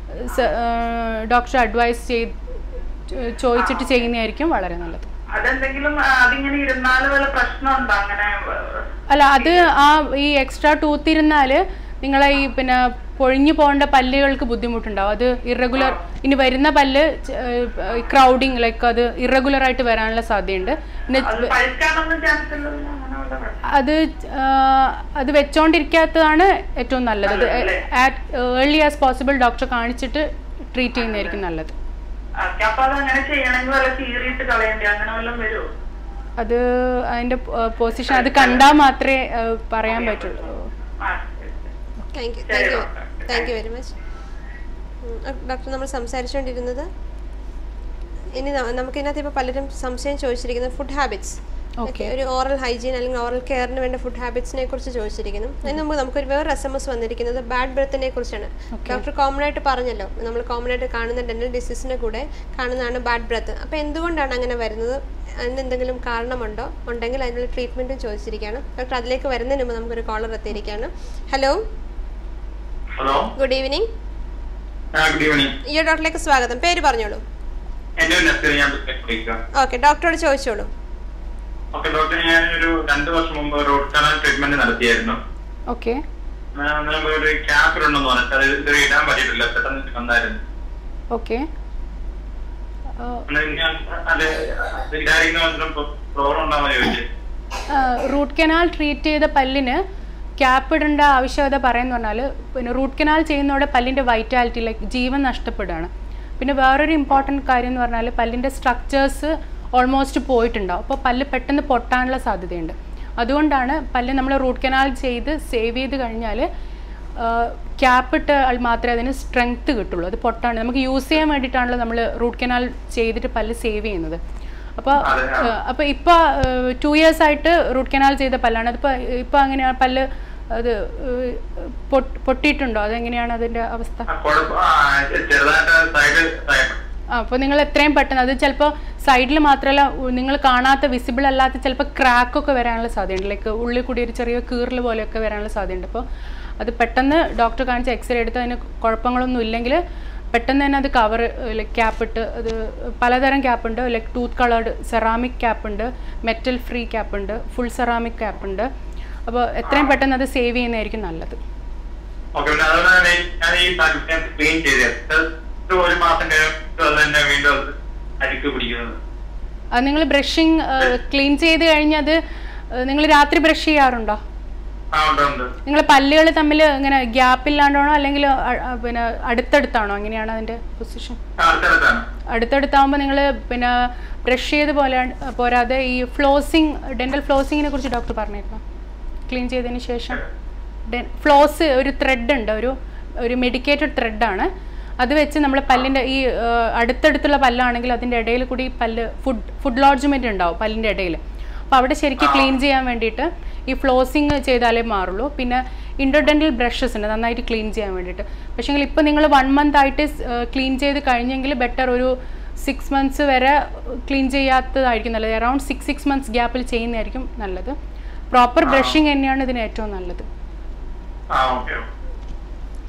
ഡോക്ടർ അഡ്വൈസ് ചെയ്ത് ചോദിച്ചിട്ട് ചെയ്യുന്നതായിരിക്കും വളരെ നല്ലത് അതെന്തെങ്കിലും ആ, അതിങ്ങനെ ഇരുന്നാല് വല്ല പ്രശ്നമുണ്ടോ അങ്ങനെ ആ, അല്ല അത് ആ ഈ എക്സ്ട്രാ ടൂത്ത് ഇരുന്നാൽ നിങ്ങളെ ഈ പിന്നെ പൊഴിഞ്ഞു പോകേണ്ട പല്ലുകൾക്ക് ബുദ്ധിമുട്ടുണ്ടാവും അത് ഇറഗുലർ ഇനി വരുന്ന പല്ല് ക്രൗഡിങ് ലൈക്ക് അത് ഇറഗുലർ ആയിട്ട് വരാനുള്ള സാധ്യതയുണ്ട് പിന്നെ അത് പഴുക്കാനൊന്നും ചാൻസ് ഇല്ലല്ലോ അങ്ങനെ വല്ല പ്രശ്നം അത് ആ, അത് വെച്ചോണ്ടിരിക്കാത്തതാണ് ഏറ്റവും നല്ലത് ആറ്റ് ഏർലി ആസ് പോസിബിൾ ഡോക്ടറെ കാണിച്ചിട്ട് ട്രീറ്റ് ചെയ്യുന്നതായിരിക്കും നല്ലത് ഓക്കെ അപ്പൊ അത് അങ്ങനെ ചെയ്യണമെങ്കിൽ വല്ല കീറിയിട്ട് കളയണ്ടേ അങ്ങനെ വല്ലതും വരുമോ അത് അതിൻ്റെ പൊസിഷൻ അത് കണ്ടാൽ മാത്രമേ ആ, പറയാൻ പറ്റുള്ളൂ ആ ശരി, ശരി. താങ്ക് യു ശരി, thank you doctor. Thank you very much doctor നമ്മൾ സംസാരിച്ചുകൊണ്ടിരുന്നത് ഇനി ന- നമുക്കിതിനകത്ത് ഇപ്പോൾ പലരും സംശയം ചോദിച്ചിരിക്കുന്നത് ഫുഡ് ഹാബിറ്റ്സ് ഓക്കെ ഒരു ഓറൽ ഹൈജീൻ അല്ലെങ്കിൽ ഓറൽ കെയറിന് വേണ്ട ഫുഡ് ഹാബിറ്റ്സിനെ കുറിച്ച് ചോദിച്ചിരിക്കുന്നു അതിന് മുമ്പ് നമുക്കൊരു വേറെ എസ് എം എസ് വന്നിരിക്കുന്നത് ബാഡ് ബ്രത്തിനെ കുറിച്ചാണ് ഡോക്ടർ കോമൺ ആയിട്ട് പറഞ്ഞല്ലോ നമ്മൾ കോമൺ ആയിട്ട് കാണുന്ന ഡെന്റൽ ഡിസീസിന്റെ കൂടെ കാണുന്നതാണ് ബാഡ് ബ്രത്ത് അപ്പോൾ എന്തുകൊണ്ടാണ് അങ്ങനെ വരുന്നത് അതിന് എന്തെങ്കിലും കാരണമുണ്ടോ ഉണ്ടെങ്കിൽ അതിനുള്ള ട്രീറ്റ്മെൻറ്റും ചോദിച്ചിരിക്കുകയാണ് ഡോക്ടർ അതിലേക്ക് വരുന്നതിന് മുമ്പ് നമുക്കൊരു കോളർ എത്തിയിരിക്കുകയാണ് ഹലോ ഹലോ ഗുഡ് ഈവനിങ് ആ ഗുഡ് ഈവനിങ് ഈ ഡോക്ടറിലേക്ക് സ്വാഗതം പേര് പറഞ്ഞോളൂ എന്റെ ഒരു നസീർ ഞാൻ വിളിക്കാം ഓക്കെ ഡോക്ടറോട് ചോദിച്ചോളൂ ഓക്കെ ഡോക്ടർ ഞാൻ ഒരു രണ്ടു വർഷം മുമ്പ് റോഡ് കനാൽ ട്രീറ്റ്മെന്റ് നടത്തിയായിരുന്നു ഓക്കെ ആ, അന്നേരം ഒരു ക്യാപ്പ് ഉണ്ടെന്ന് പറഞ്ഞിട്ട് അത് ഇതുവരെ ഇടാൻ പറ്റിയിട്ടില്ല പെട്ടെന്ന് വന്നായിരുന്നു ഓക്കെ അന്നേരം ഞാൻ അത് അത് ഇടാതിരിക്കുന്ന പ്രോബ്ലം ഉണ്ടാവാൻ ചോദിച്ചു റൂട്ട് കനാൽ ട്രീറ്റ് ചെയ്ത പല്ലിന് ക്യാപ്പ് ഇടേണ്ട ആവശ്യകത പറയുന്ന പറഞ്ഞാൽ പിന്നെ റൂട്ട് കനാൽ ചെയ്യുന്നതോടെ പല്ലിൻ്റെ വൈറ്റാലിറ്റി ലൈക്ക് ജീവൻ നഷ്ടപ്പെടുകയാണ് പിന്നെ വേറൊരു ഇമ്പോർട്ടൻറ്റ് കാര്യം എന്ന് പറഞ്ഞാൽ പല്ലിൻ്റെ സ്ട്രക്ചേഴ്സ് ഓൾമോസ്റ്റ് പോയിട്ടുണ്ടാവും അപ്പോൾ പല്ല് പെട്ടെന്ന് പൊട്ടാനുള്ള സാധ്യതയുണ്ട് അതുകൊണ്ടാണ് പല്ല് നമ്മൾ റൂട്ട് കനാൽ ചെയ്ത് സേവ് ചെയ്ത് കഴിഞ്ഞാൽ ക്യാപ്പ് ഇട്ട് ആൾ മാത്രമേ അതിന് സ്ട്രെങ്ത് കിട്ടുള്ളൂ അത് പൊട്ടാണ് നമുക്ക് യൂസ് ചെയ്യാൻ വേണ്ടിയിട്ടാണല്ലോ നമ്മൾ റൂട്ട് കനാൽ ചെയ്തിട്ട് പല്ല് സേവ് ചെയ്യുന്നത് അപ്പോൾ അതെ, ആ. അപ്പോൾ ഇപ്പോൾ ടു ഇയേഴ്സ് ആയിട്ട് റൂട്ട് കനാൽ ചെയ്ത പല്ലാണ് അതിപ്പോൾ ഇപ്പോൾ അങ്ങനെയാണ് പല്ല് അത് ഏഹ്, പൊട്ട്- പൊട്ടിയിട്ടുണ്ടോ അതെങ്ങനെയാണ് അതിൻ്റെ അവസ്ഥ ആ, കുഴപ്പം ആ, ചെറുതായിട്ട് സൈഡ് ആ അപ്പോൾ നിങ്ങൾ എത്രയും പെട്ടെന്ന് അത് ചിലപ്പോൾ സൈഡിൽ മാത്രമല്ല നിങ്ങൾ കാണാത്ത വിസിബിൾ അല്ലാത്ത ചിലപ്പോൾ ക്രാക്കൊക്കെ വരാനുള്ള സാധ്യതയുണ്ട് ലൈക്ക് ഉള്ളിൽ കൂടി ഒരു ചെറിയ കീറൽ പോലെയൊക്കെ വരാനുള്ള സാധ്യതയുണ്ട് അപ്പോൾ അത് പെട്ടെന്ന് ഡോക്ടർ കാണിച്ച് എക്സ്റേ എടുത്ത് അതിന് കുഴപ്പങ്ങളൊന്നും ഇല്ലെങ്കിൽ പെട്ടെന്ന് തന്നെ അത് കവർ ലൈക്ക് ക്യാപ്പ് ഇട്ട് അത് പലതരം ക്യാപ്പ് ഉണ്ട് like tooth coloured ceramic cap ഉണ്ട് മെറ്റൽ ഫ്രീ ക്യാപ്പ് ഉണ്ട് ഫുൾ സെറാമിക് ക്യാപ്പ് ഉണ്ട് അപ്പോൾ എത്രയും പെട്ടെന്ന് അത് സേവ് ചെയ്യുന്നതായിരിക്കും നല്ലത് ഓക്കെ പിന്നെ അതുകൊണ്ട് തന്നെ ഞാൻ ഈ ക്ലീൻ ചെയ്തത് ഒരു മാസം കഴിഞ്ഞിട്ട് അത് തന്നെ വീണ്ടും അത് അരിക്ക് പിടിക്കുന്നത് അത് നിങ്ങൾ ബ്രഷിങ് ക്ലീൻ ചെയ്ത് കഴിഞ്ഞത് നിങ്ങൾ രാത്രി ബ്രഷ് ചെയ്യാറുണ്ടോ ആ ഉണ്ട് ഉണ്ട് നിങ്ങൾ പല്ലുകൾ തമ്മിൽ ഇങ്ങനെ ഗ്യാപ്പ് ഇല്ലാണ്ടാണോ അല്ലെങ്കിൽ അ- അ- പിന്നെ അടുത്തടുത്താണോ അങ്ങനെയാണ് അതിൻ്റെ പൊസിഷൻ ആ, അടുത്തടുത്താണ് അടുത്തടുത്താകുമ്പോൾ നിങ്ങൾ പിന്നെ ബ്രഷ് ചെയ്ത് പോലെ പോരാതെ ഈ ഫ്ലോസിങ് ഡെൻ്റൽ ഫ്ലോസിങ്ങിനെ കുറിച്ച് ഡോക്ടർ പറഞ്ഞിരുന്നു ക്ലീൻ ചെയ്തതിന് ശേഷം ഫ്ലോസ് ഒരു ത്രെഡ് ഉണ്ട് ഒരു ഒരു മെഡിക്കേറ്റഡ് ത്രെഡാണ് അത് വെച്ച് നമ്മൾ പല്ലിൻ്റെ ഈ ആ, അടുത്തടുത്തുള്ള പല്ലാണെങ്കിൽ അതിൻ്റെ ഇടയിൽ കൂടി പല്ല് ഫുഡ് ഫുഡ് ലോഡ്ജ്മെൻ്റ് ഉണ്ടാവും പല്ലിൻ്റെ ഇടയിൽ അപ്പോൾ അവിടെ ശരിക്കും ക്ലീൻ ചെയ്യാൻ വേണ്ടിയിട്ട് ഈ ഫ്ലോസിങ് ചെയ്താലേ മാറുള്ളൂ പിന്നെ ഇൻഡോഡെൻ്റൽ ബ്രഷസ് ഉണ്ട് നന്നായിട്ട് ക്ലീൻ ചെയ്യാൻ വേണ്ടിയിട്ട് പക്ഷേങ്കിൽ ഇപ്പോൾ നിങ്ങൾ വൺ മന്ത് ആയിട്ട് ക്ലീൻ ചെയ്ത് കഴിഞ്ഞെങ്കിൽ ബെറ്റർ ഒരു സിക്സ് മന്ത്സ് വരെ ക്ലീൻ ചെയ്യാത്തതായിരിക്കും നല്ലത് അറൗണ്ട് സിക്സ് സിക്സ് മന്ത്സ് ഗ്യാപ്പിൽ ചെയ്യുന്നതായിരിക്കും നല്ലത് പ്രോപ്പർ ബ്രഷിങ് തന്നെയാണ് ഇതിന് ഏറ്റവും നല്ലത് ആ okay thank you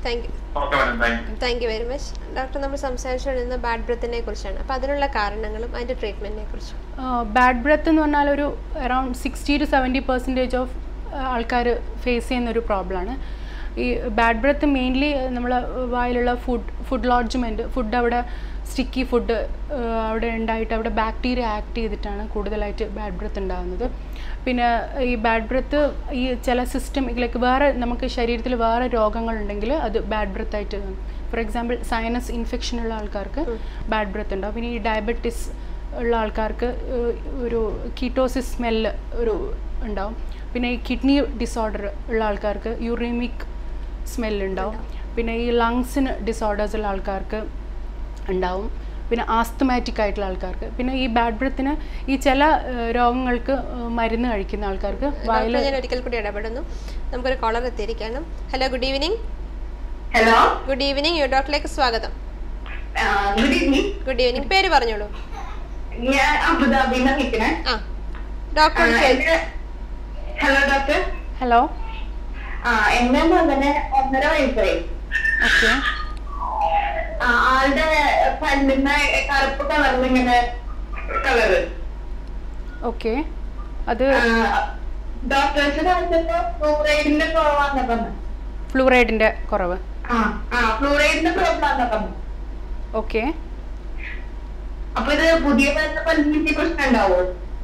okay madam thank you thank you very much doctor നമ്മൾ സംസാരിച്ചുകൊണ്ടിരുന്ന ബാഡ് ബ്രത്തിനെ കുറിച്ചാണ് അപ്പോൾ അതിനുള്ള കാരണങ്ങളും അതിൻ്റെ ട്രീറ്റ്മെൻറ്റിനെ കുറിച്ചും ബാഡ് ബ്രെത്ത് എന്ന് പറഞ്ഞാൽ ഒരു around sixty to seventy percentage of ആൾക്കാർ ഫേസ് ചെയ്യുന്ന ഒരു പ്രോബ്ലമാണ് ഈ ബാഡ് ബ്രെത്ത് മെയിൻലി നമ്മൾ വായിലുള്ള ഫുഡ് ഫുഡ് ലോഡ്ജ്മെൻറ്റ് ഫുഡ് അവിടെ സ്റ്റിക്കി ഫുഡ് അവിടെ ഉണ്ടായിട്ട് അവിടെ ബാക്ടീരിയ ആക്ട് ചെയ്തിട്ടാണ് കൂടുതലായിട്ട് ബാഡ് ബ്രെത്ത് ഉണ്ടാകുന്നത് പിന്നെ ഈ ബാഡ് ബ്രെത്ത് ഈ ചില സിസ്റ്റം ലൈക്ക് വേറെ നമുക്ക് ശരീരത്തിൽ വേറെ രോഗങ്ങളുണ്ടെങ്കിൽ അത് ബാഡ് ബ്രെത്ത് ആയിട്ട് ഫോർ എക്സാമ്പിൾ സൈനസ് ഇൻഫെക്ഷൻ ഉള്ള ആൾക്കാർക്ക് ബാഡ് ബ്രെത്ത് ഉണ്ടാവും പിന്നെ ഈ ഡയബറ്റിസ് ഉള്ള ആൾക്കാർക്ക് ഏഹ്, ഒരു കീറ്റോസിസ് സ്മെല്ല് ഒരു ഉണ്ടാവും പിന്നെ ഈ കിഡ്നി ഡിസോർഡർ ഉള്ള ആൾക്കാർക്ക് യൂറീമിക് സ്മെല്ല് ഉണ്ടാവും പിന്നെ ഈ ലങ്സിന് ഡിസോർഡേഴ്സ് ഉള്ള ആൾക്കാർക്ക് ഉണ്ടാവും പിന്നെ ആസ്തമാറ്റിക് ആയിട്ടുള്ള ആൾക്കാർക്ക് പിന്നെ ഈ ബാഡ് ബ്രത്തിന് ഈ ചില ഏഹ്, രോഗങ്ങൾക്ക് ഏഹ്, മരുന്ന് കഴിക്കുന്ന ആൾക്കാർക്ക് വായിൽ ഡോക്ടർ ഞാൻ ഒരിക്കൽ കൂടി ഇടപെടുന്നു നമുക്കൊരു കോളർ എത്തിയിരിക്കണം hello good evening hello good evening you ഡോക്ടറിലേക്ക് സ്വാഗതം ഗുഡ് ഈവനിങ് ഗുഡ് ഈവനിങ് പേര് പറഞ്ഞോളൂ ഞാൻ അബുദാബിയിൽ നിന്ന് വിളിക്കണേ ആ ഡോക്ടർ ഹലോ ഡോക്ടർ ഹലോ ആ എന്റെ മകന് ഒന്നര വയസ്സായി ഓക്കെ ആ, ആളുടെ പല്ലിന് കറുപ്പ് കളറിൽ ഇങ്ങനെ കളറ് ഓക്കെ അത് ഡോക്ടേഴ്സ് കാണിച്ചപ്പോ ഫ്ലൂറൈഡിന്റെ കുറവാന്ന് പറഞ്ഞു ഫ്ലൂറൈഡിൻ്റെ കുറവ് ആ ആ ഫ്ലൂറൈഡിന്റെ പ്രോബ്ലം ആണെന്ന് പറഞ്ഞു ഓക്കെ അപ്പൊ ഇത് പുതിയ വരുന്ന പല്ലിന്റെ പ്രശ്നം ഉണ്ടാവോ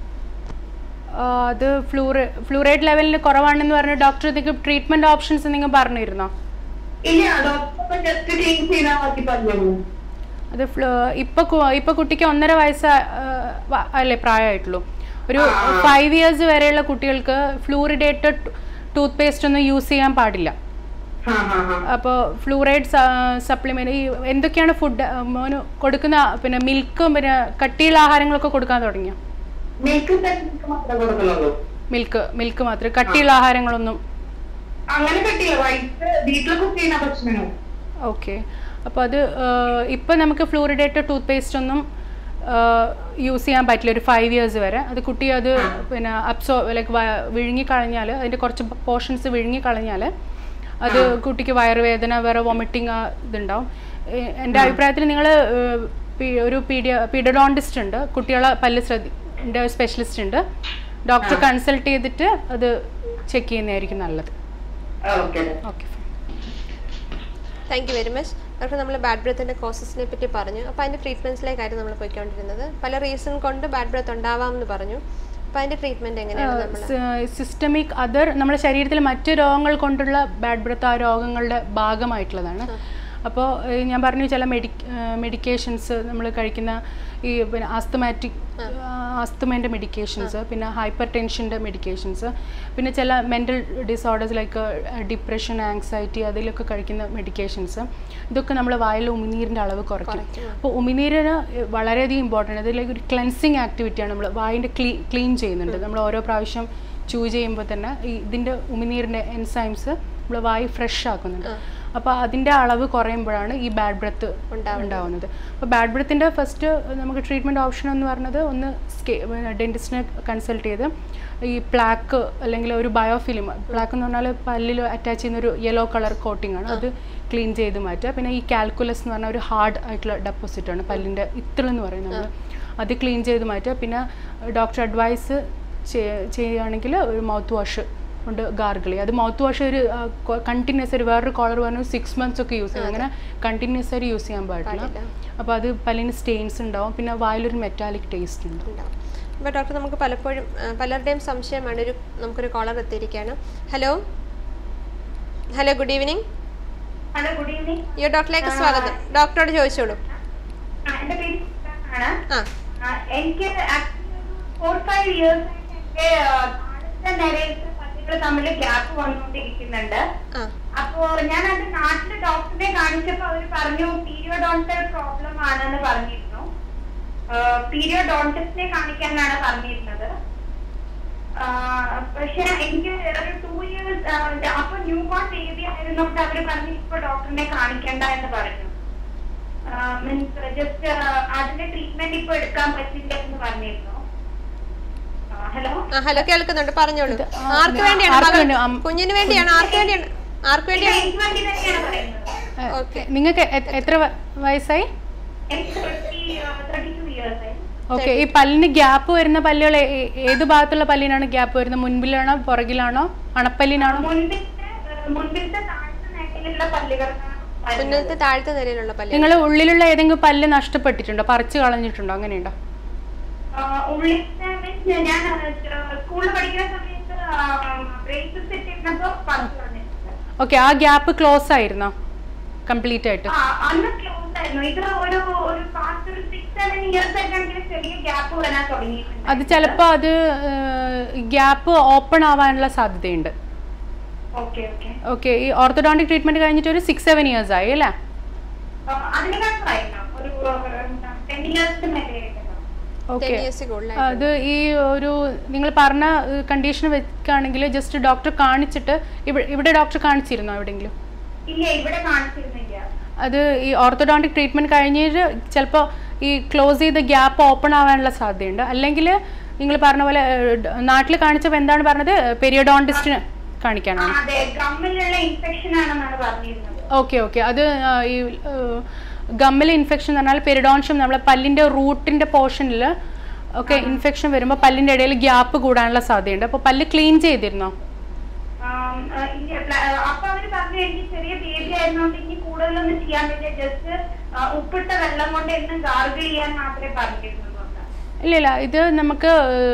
അത് ഫ്ലൂറ് ഫ്ലൂറൈഡ് ലെവലിന് കുറവാണെന്ന് പറഞ്ഞ് ഡോക്ടർ നിങ്ങൾക്ക് ട്രീറ്റ്മെൻറ്റ് ഓപ്ഷൻസ് നിങ്ങൾ പറഞ്ഞിരുന്നോ ഇല്ല ഡോക്ടർ ജസ്റ്റ് ക്ലീൻ ചെയ്താൽ മതി പല്ലിന് അത് ഫ്ലൂ ഇപ്പൊ കു- ഇപ്പൊ കുട്ടിക്ക് ഒന്നര വയസ്സ് ആ, വ- അല്ലേ പ്രായമായിട്ടുള്ളൂ ഒരു ഫൈവ് ഇയേഴ്സ് വരെയുള്ള കുട്ടികൾക്ക് ഫ്ലൂറിഡേറ്റഡ് ടൂത്ത് പേസ്റ്റ് ഒന്നും യൂസ് ചെയ്യാൻ പാടില്ല ആ ആ ആ അപ്പോൾ ഫ്ലൂറൈഡ് സപ്ലിമെന്റ് ഈ എന്തൊക്കെയാണ് ഫുഡ് മോന് കൊടുക്കുന്ന പിന്നെ മിൽക്കും പിന്നെ കട്ടിയുള്ള ആഹാരങ്ങളൊക്കെ കൊടുക്കാൻ തുടങ്ങിയോ മിൽക്ക് തനിക്ക് മാത്രമേ കൊടുക്കുന്നുള്ളൂ മിൽക്ക് മിൽക്ക് മാത്രം കട്ടിയുള്ള ആഹാരങ്ങളൊന്നും അങ്ങനെ കിട്ടില്ല വൈകിട്ട് വീട്ടിൽ കുക്ക് ചെയ്യുന്ന ഭക്ഷണങ്ങൾ ഓക്കെ അപ്പോൾ അത് ഇപ്പം നമുക്ക് ഫ്ലൂറിഡേറ്റഡ് ടൂത്ത് പേസ്റ്റ് ഒന്നും യൂസ് ചെയ്യാൻ പറ്റില്ല ഒരു ഫൈവ് ഇയേഴ്സ് വരെ അത് കുട്ടി അത് പിന്നെ അബ്സോ ലൈക്ക് വിഴുങ്ങി കളഞ്ഞാൽ അതിൻ്റെ കുറച്ച് പോർഷൻസ് വിഴുങ്ങി കളഞ്ഞാൽ അത് കുട്ടിക്ക് വയറുവേദന വേറെ വോമിറ്റിംഗ് ഇതുണ്ടാവും എ- എൻ്റെ അഭിപ്രായത്തിൽ നിങ്ങൾ ഒരു പീഡിയ പീഡിയോഡോണ്ടിസ്റ്റ് ഉണ്ട് കുട്ടികളെ പല്ല് ശ്രദ്ധി സ്പെഷ്യലിസ്റ്റ് ഉണ്ട് ഡോക്ടർ കൺസൾട്ട് ചെയ്തിട്ട് അത് ചെക്ക് ചെയ്യുന്നതായിരിക്കും നല്ലത് okay okay thank you very much doctor നമ്മൾ ബാഡ് ബ്രത്തിൻ്റെ കോസസിനെ പറ്റി പറഞ്ഞു അപ്പോൾ അതിൻ്റെ ട്രീറ്റ്മെൻറ്റ്സിലേക്കായിരുന്നു നമ്മൾ പോയിക്കൊണ്ടിരുന്നത് പല റീസൺ കൊണ്ട് ബാഡ് ബ്രത്ത് ഉണ്ടാവാം എന്ന് പറഞ്ഞു അപ്പോൾ അതിൻ്റെ ട്രീറ്റ്മെൻറ്റ് എങ്ങനെയാണ് നമ്മൾ സിസ്റ്റമിക് അതർ നമ്മുടെ ശരീരത്തിൽ മറ്റ് രോഗങ്ങൾ കൊണ്ടുള്ള ബാഡ് ബ്രത്ത് ആ രോഗങ്ങളുടെ ഭാഗമായിട്ടുള്ളതാണ് അപ്പോൾ ഞാൻ പറഞ്ഞു ചില മെഡി മെഡിക്കേഷൻസ് നമ്മൾ കഴിക്കുന്ന ഈ പിന്നെ ആസ്തമാറ്റിക് ആസ്തമേൻ്റെ മെഡിക്കേഷൻസ് പിന്നെ ഹൈപ്പർ ടെൻഷൻ്റെ മെഡിക്കേഷൻസ് പിന്നെ ചില mental disorders like depression anxiety അതിലൊക്കെ കഴിക്കുന്ന മെഡിക്കേഷൻസ് ഇതൊക്കെ നമ്മൾ വായിൽ ഉമിനീരിൻ്റെ അളവ് കുറയ്ക്കും അപ്പോൾ ഉമിനീരിന് വളരെയധികം ഇമ്പോർട്ടൻ്റ് അതിലേക്ക് ഒരു ക്ലെൻസിങ് ആക്ടിവിറ്റിയാണ് നമ്മൾ വായിൻ്റെ ക്ലീ ക്ലീൻ ചെയ്യുന്നുണ്ട് നമ്മൾ ഓരോ പ്രാവശ്യം ചൂ ചെയ്യുമ്പോൾ തന്നെ ഈ ഇതിൻ്റെ ഉമിനീരിൻ്റെ എൻസൈംസ് നമ്മൾ വായി ഫ്രഷ് ആക്കുന്നുണ്ട് അപ്പോൾ അതിൻ്റെ അളവ് കുറയുമ്പോഴാണ് ഈ ബാഡ് ബ്രത്ത് ഉണ്ടാവുന്നത് അപ്പോൾ ബാഡ് ബ്രത്തിൻ്റെ ഫസ്റ്റ് നമുക്ക് ട്രീറ്റ്മെൻറ്റ് ഓപ്ഷൻ എന്ന് പറഞ്ഞത് ഒന്ന് സ്കേ ഡെൻറ്റിസ്റ്റിനെ കൺസൾട്ട് ചെയ്ത് ഈ പ്ലാക്ക് അല്ലെങ്കിൽ ഒരു ബയോഫിലിം പ്ലാക്ക് എന്ന് പറഞ്ഞാൽ പല്ലിൽ അറ്റാച്ച് ചെയ്യുന്ന ഒരു യെല്ലോ കളർ കോട്ടിംഗ് ആണ് അത് ക്ലീൻ ചെയ്ത് മാറ്റുക പിന്നെ ഈ കാൽക്കുലസ് എന്ന് പറഞ്ഞ ഒരു ഹാർഡ് ആയിട്ടുള്ള ഡെപ്പോസിറ്റ് ആണ് പല്ലിൻ്റെ ഇത്തിൾ എന്ന് പറയുന്നത് നമ്മൾ അത് ക്ലീൻ ചെയ്ത് മാറ്റുക പിന്നെ ഡോക്ടർ അഡ്വൈസ് ചെയ്യുകയാണെങ്കിൽ ഒരു മൗത്ത് വാഷ് കൊണ്ട് ഗാർഗിൾ ചെയ്യുക അത് മൗത്ത് വാഷ് ഒരു കണ്ടിന്യൂസ് ഒരു വേറൊരു കോളർ പറഞ്ഞു സിക്സ് മന്ത്സ് ഒക്കെ യൂസ് ചെയ്യും അങ്ങനെ കണ്ടിന്യൂസ് ആയിട്ട് യൂസ് ചെയ്യാൻ പാടില്ല അപ്പോൾ അത് പല്ലിന് സ്റ്റെയിൻസ് ഉണ്ടാവും പിന്നെ വായിലൊരു മെറ്റാലിക് ടേസ്റ്റ് ഉണ്ട് ഉണ്ടാവും അപ്പോൾ ഡോക്ടർ നമുക്ക് പലപ്പോഴും ആ, പലരുടെയും സംശയമാണ് ഒരു നമുക്കൊരു കോളർ എത്തിയിരിക്കുകയാണ് hello hello good evening hello good evening you ഡോക്ടറിലേക്ക് സ്വാഗതം ഡോക്ടറോട് ചോദിച്ചോളൂ എന്റെ പേര് ആണ് ആ ആ, എനിക്ക് ഫോർ ഫൈവ് ഇയേഴ്സ് എന്റെ താഴത്തെ നിരയിലത്തെ പല്ലുകൾ തമ്മിൽ ഗ്യാപ്പ് വന്നുകൊണ്ടിരിക്കുന്നുണ്ട് ആ അപ്പോ ഞാൻ അത് നാട്ടിലെ ഡോക്ടറെ കാണിച്ചപ്പോ അവര് പറഞ്ഞു പീരിയോഡോൺടൽ പ്രോബ്ലം ആണെന്ന് പറഞ്ഞിരുന്നു പീരിയോഡോൺറ്റിസ്റ്റിനെ കാണിക്കാനാണ് പറഞ്ഞിരുന്നത് ആ, പക്ഷെ എനിക്ക് ഒരു ടു ഇയേഴ്സ് അപ്പൊ ന്യൂ ബോൺ ബേബി ആയിരുന്നോണ്ട് അവര് പറഞ്ഞു ഇപ്പൊ ഡോക്ടറിനെ കാണിക്കണ്ട എന്ന് പറഞ്ഞു മീൻസ് ജസ്റ്റ് അതിന്റെ ട്രീറ്റ്മെന്റ് ഇപ്പൊ എടുക്കാൻ പറ്റില്ല എന്ന് പറഞ്ഞിരുന്നു ഹലോ ആ ഹലോ കേൾക്കുന്നുണ്ട് പറഞ്ഞോളൂ ഇത്, ആ, ആർക്ക് ആ, വേണ്ടിയാണ് ആർക്ക് മകൾ- വേണ്ടി? അം- കുഞ്ഞിന് വേണ്ടിയാണ് ആർക്ക് വേണ്ടിയാണ് ആർക്ക് വേണ്ടിയാണ് എനിക്ക് വേണ്ടി തന്നെയാണ് പറയുന്നത് ഓക്കെ നിങ്ങൾക്ക് എ- എത്ര വ- വയസ്സായി എനിക്ക് തേർട്ടി തേർട്ടി ടു ഇയേഴ്സ് ആയി ഓക്കെ ഈ പല്ലിന് ഗ്യാപ്പ് വരുന്ന പല്ലുകൾ ഏ- ഏ- ഏത് ഭാഗത്തുള്ള പല്ലിനാണ് ഗ്യാപ്പ് വരുന്നത് മുൻപിലാണോ പുറകിലാണോ അണപ്പല്ലിനാണോ മുൻപിലത്തെ ഏഹ്, മുൻപിലത്തെ താഴത്തെ മേഖലയിലുള്ള പല്ലുകളാണ് മുന്നിലത്തെ താഴത്തെ നിലയിലുള്ള പല്ല് നിങ്ങൾ ഉള്ളിലുള്ള ഏതെങ്കിലും പല്ല് നഷ്ടപ്പെട്ടിട്ടുണ്ടോ പറിച്ചു കളഞ്ഞിട്ടുണ്ടോ അങ്ങനെയുണ്ടോ ഉള്ളിലത്തെ means ഞാൻ സ്കൂളിൽ പഠിക്കുന്ന സമയത്ത് ബ്രേസസ് ഇട്ടിരുന്നപ്പോ പറഞ്ഞു പറഞ്ഞിട്ടുണ്ട് ഓക്കെ ആ ഗ്യാപ്പ് ക്ലോസ് ആയിരുന്നോ കംപ്ലീറ്റ് ആയിട്ട് ആ, അന്ന് ക്ലോസ് ആയിരുന്നു ഇത് ഒരു ഒരു പാസ്റ്റ് ഒരു സിക്സ് സെവൻ ഇയേഴ്സ് ആയിട്ടാണെങ്കിൽ ചെറിയ ഗ്യാപ്പ് വരാൻ തുടങ്ങിയിട്ടുണ്ട് അത് ചിലപ്പോൾ അത് ഗ്യാപ്പ് ഓപ്പൺ ആവാനുള്ള സാധ്യതയുണ്ട് ഓക്കെ ഓക്കെ ഓക്കെ ഈ ഓർത്തോഡോണ്ടിക് ട്രീറ്റ്മെന്റ് കഴിഞ്ഞിട്ട് ഒരു സിക്സ് സെവൻ ഇയേഴ്സ് ആയി അല്ലേ അതിനെക്കാട്ടുമായിരുന്നു ഒരു ടെൻ ഇയേഴ്സിന് മേലെ ആയിട്ടുണ്ടോ ഓക്കെ ടെൻ ഇയേഴ്സ് കൂടുതലായിട്ട് അത് ഈ ഒരു നിങ്ങൾ പറഞ്ഞ കണ്ടീഷൻ വെക്കുകയാണെങ്കിൽ ജസ്റ്റ് ഡോക്ടർ കാണിച്ചിട്ട് ഇവിടെ ഇവിടെ ഡോക്ടർ കാണിച്ചിരുന്നോ എവിടെയെങ്കിലും ഇല്ല ഇവിടെ കാണിച്ചിരുന്നില്ല അത് ഈ ഓർത്തോഡോണ്ടിക് ട്രീറ്റ്മെന്റ് കഴിഞ്ഞിട്ട് ചിലപ്പോൾ ഈ ക്ലോസ് ചെയ്ത ഗ്യാപ്പ് ഓപ്പൺ ആവാനുള്ള സാധ്യതയുണ്ട് അല്ലെങ്കിൽ നിങ്ങൾ പറഞ്ഞ പോലെ നാട്ടിൽ കാണിച്ചപ്പോൾ എന്താണ് പറഞ്ഞത് പെരിയഡോണ്ടിസ്റ്റിന് ആ, കാണിക്കാനാണ് അതെ ഗമ്മിലുള്ള ഇൻഫെക്ഷൻ ആണെന്നാണ് പറഞ്ഞിരുന്നത് ഓക്കെ ഓക്കെ അത് ആ, ഈ ഗമ്മിൽ ഇൻഫെക്ഷൻ എന്ന് പറഞ്ഞാൽ പെരിഡോൺഷ്യം നമ്മളെ പല്ലിൻ്റെ റൂട്ടിൻ്റെ പോർഷനിൽ ഒക്കെ ഇൻഫെക്ഷൻ വരുമ്പോൾ പല്ലിൻ്റെ ഇടയിൽ ഗ്യാപ്പ് കൂടാനുള്ള സാധ്യതയുണ്ട് അപ്പോൾ പല്ല് ക്ലീൻ ചെയ്തിരുന്നോ ആം, ആ, ഇല്ല, പ്ല- ആ, അപ്പൊ അവര് പറഞ്ഞു എനിക്ക് ചെറിയ ബേബി ആയിരുന്നോണ്ട് ഇനി കൂടുതലൊന്നും ചെയ്യാൻ പറ്റില്ല ജസ്റ്റ് ഉപ്പിട്ട വെള്ളം കൊണ്ട് എന്നും ഗാർഗിൾ ചെയ്യാൻ മാത്രമേ പറഞ്ഞിരുന്നുള്ളൂ ഇല്ല ഇല്ല ഇത് നമുക്ക്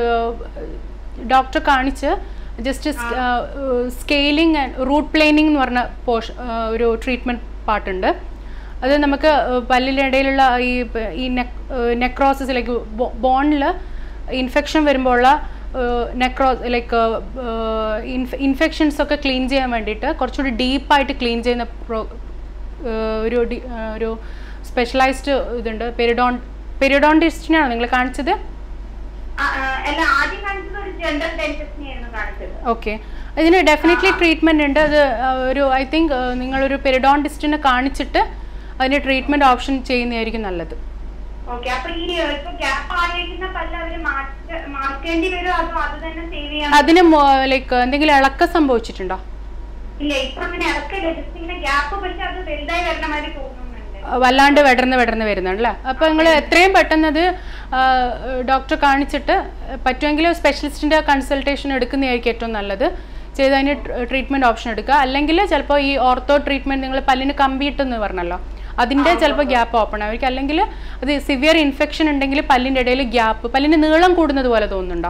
ഡോക്ടറെ കാണിച്ച് ജസ്റ്റ് സ്കെയിലിംഗ് റൂട്ട് പ്ലെയിനിങ് എന്ന് പറഞ്ഞ പോർഷ ഒരു ട്രീറ്റ്മെൻറ്റ് പാർട്ടുണ്ട് അത് നമുക്ക് പല്ലിൻ്റെ ഇടയിലുള്ള ഈ പ- ഈ നെക് നെക്രോസിസ് ലൈക്ക് ബോണിൽ ഇൻഫെക്ഷൻ വരുമ്പോഴുള്ള നെക്രോ ലൈക്ക് ഇൻഫെക്ഷൻസ് ഒക്കെ ക്ലീൻ ചെയ്യാൻ വേണ്ടിയിട്ട് കുറച്ചുകൂടി ഡീപ്പായിട്ട് ക്ലീൻ ചെയ്യുന്ന പ്രോ ഏഹ് ഒരു ഡി- ഏഹ് ഒരു സ്പെഷ്യലൈസ്ഡ് ഇതുണ്ട് പെരിഡോൺ പെരിഡോണ്ടിസ്റ്റിനാണ് നിങ്ങൾ കാണിച്ചത് ആ, ആ, അല്ല ആദ്യം കാണിച്ചത് ഒരു ജനറൽ ഡെന്റിസ്റ്റിനെയായിരുന്നു കാണിച്ചത് ഓക്കെ ഇതിന് ഡെഫിനറ്റ്ലി ട്രീറ്റ്മെൻറ്റ് ഉണ്ട് അത് ആ, ഒരു ഐ തിങ്ക് നിങ്ങളൊരു പെരിഡോണ്ടിസ്റ്റിനെ കാണിച്ചിട്ട് അതിന് ട്രീറ്റ്മെൻറ്റ് ഓപ്ഷൻ ചെയ്യുന്നതായിരിക്കും നല്ലത് ഓക്കെ അപ്പൊ ഈ ഇപ്പൊ ഗ്യാപ്പ് ആയിരിക്കുന്ന പല്ല് അവര് മാറ്റ മാറ്റേണ്ടി വരുമോ അതോ അത് തന്നെ സേവ് ചെയ്യാൻ അതിന് ലൈക്ക് എന്തെങ്കിലും ഇളക്കം സംഭവിച്ചിട്ടുണ്ടോ ഇല്ല ഇപ്പൊ അങ്ങനെ ഇറക്കില്ല ജസ്റ്റ് ഇങ്ങനെ ഗ്യാപ്പ് പക്ഷെ അത് വലുതായി വരണ മാതിരി തോന്നുന്നുണ്ട് ആ, വല്ലാണ്ട് വെടർന്ന് വെടർന്ന് വരുന്നുണ്ട് അല്ലേ അപ്പോൾ നിങ്ങൾ എത്രയും പെട്ടെന്ന് അത് ഡോക്ടറെ കാണിച്ചിട്ട് പറ്റുമെങ്കിൽ സ്പെഷ്യലിസ്റ്റിൻ്റെ കൺസൾട്ടേഷൻ എടുക്കുന്നതായിരിക്കും ഏറ്റവും നല്ലത് ചെയ്ത് അതിന് ട്രീറ്റ്മെൻറ്റ് ഓപ്ഷൻ എടുക്കുക അല്ലെങ്കിൽ ചിലപ്പോൾ ഈ ഓർത്തോ ട്രീറ്റ്മെൻറ്റ് നിങ്ങൾ പല്ലിന് കമ്പിയിട്ടെന്ന് പറഞ്ഞല്ലോ അതിൻ്റെ ചിലപ്പോൾ ഗ്യാപ്പ് ഓപ്പൺ ആയിരിക്കും അല്ലെങ്കിൽ അത് സിവിയർ ഇൻഫെക്ഷൻ ഉണ്ടെങ്കിൽ പല്ലിൻ്റെ ഇടയിൽ ഗ്യാപ്പ് പല്ലിന് നീളം കൂടുന്നത് പോലെ തോന്നുന്നുണ്ടോ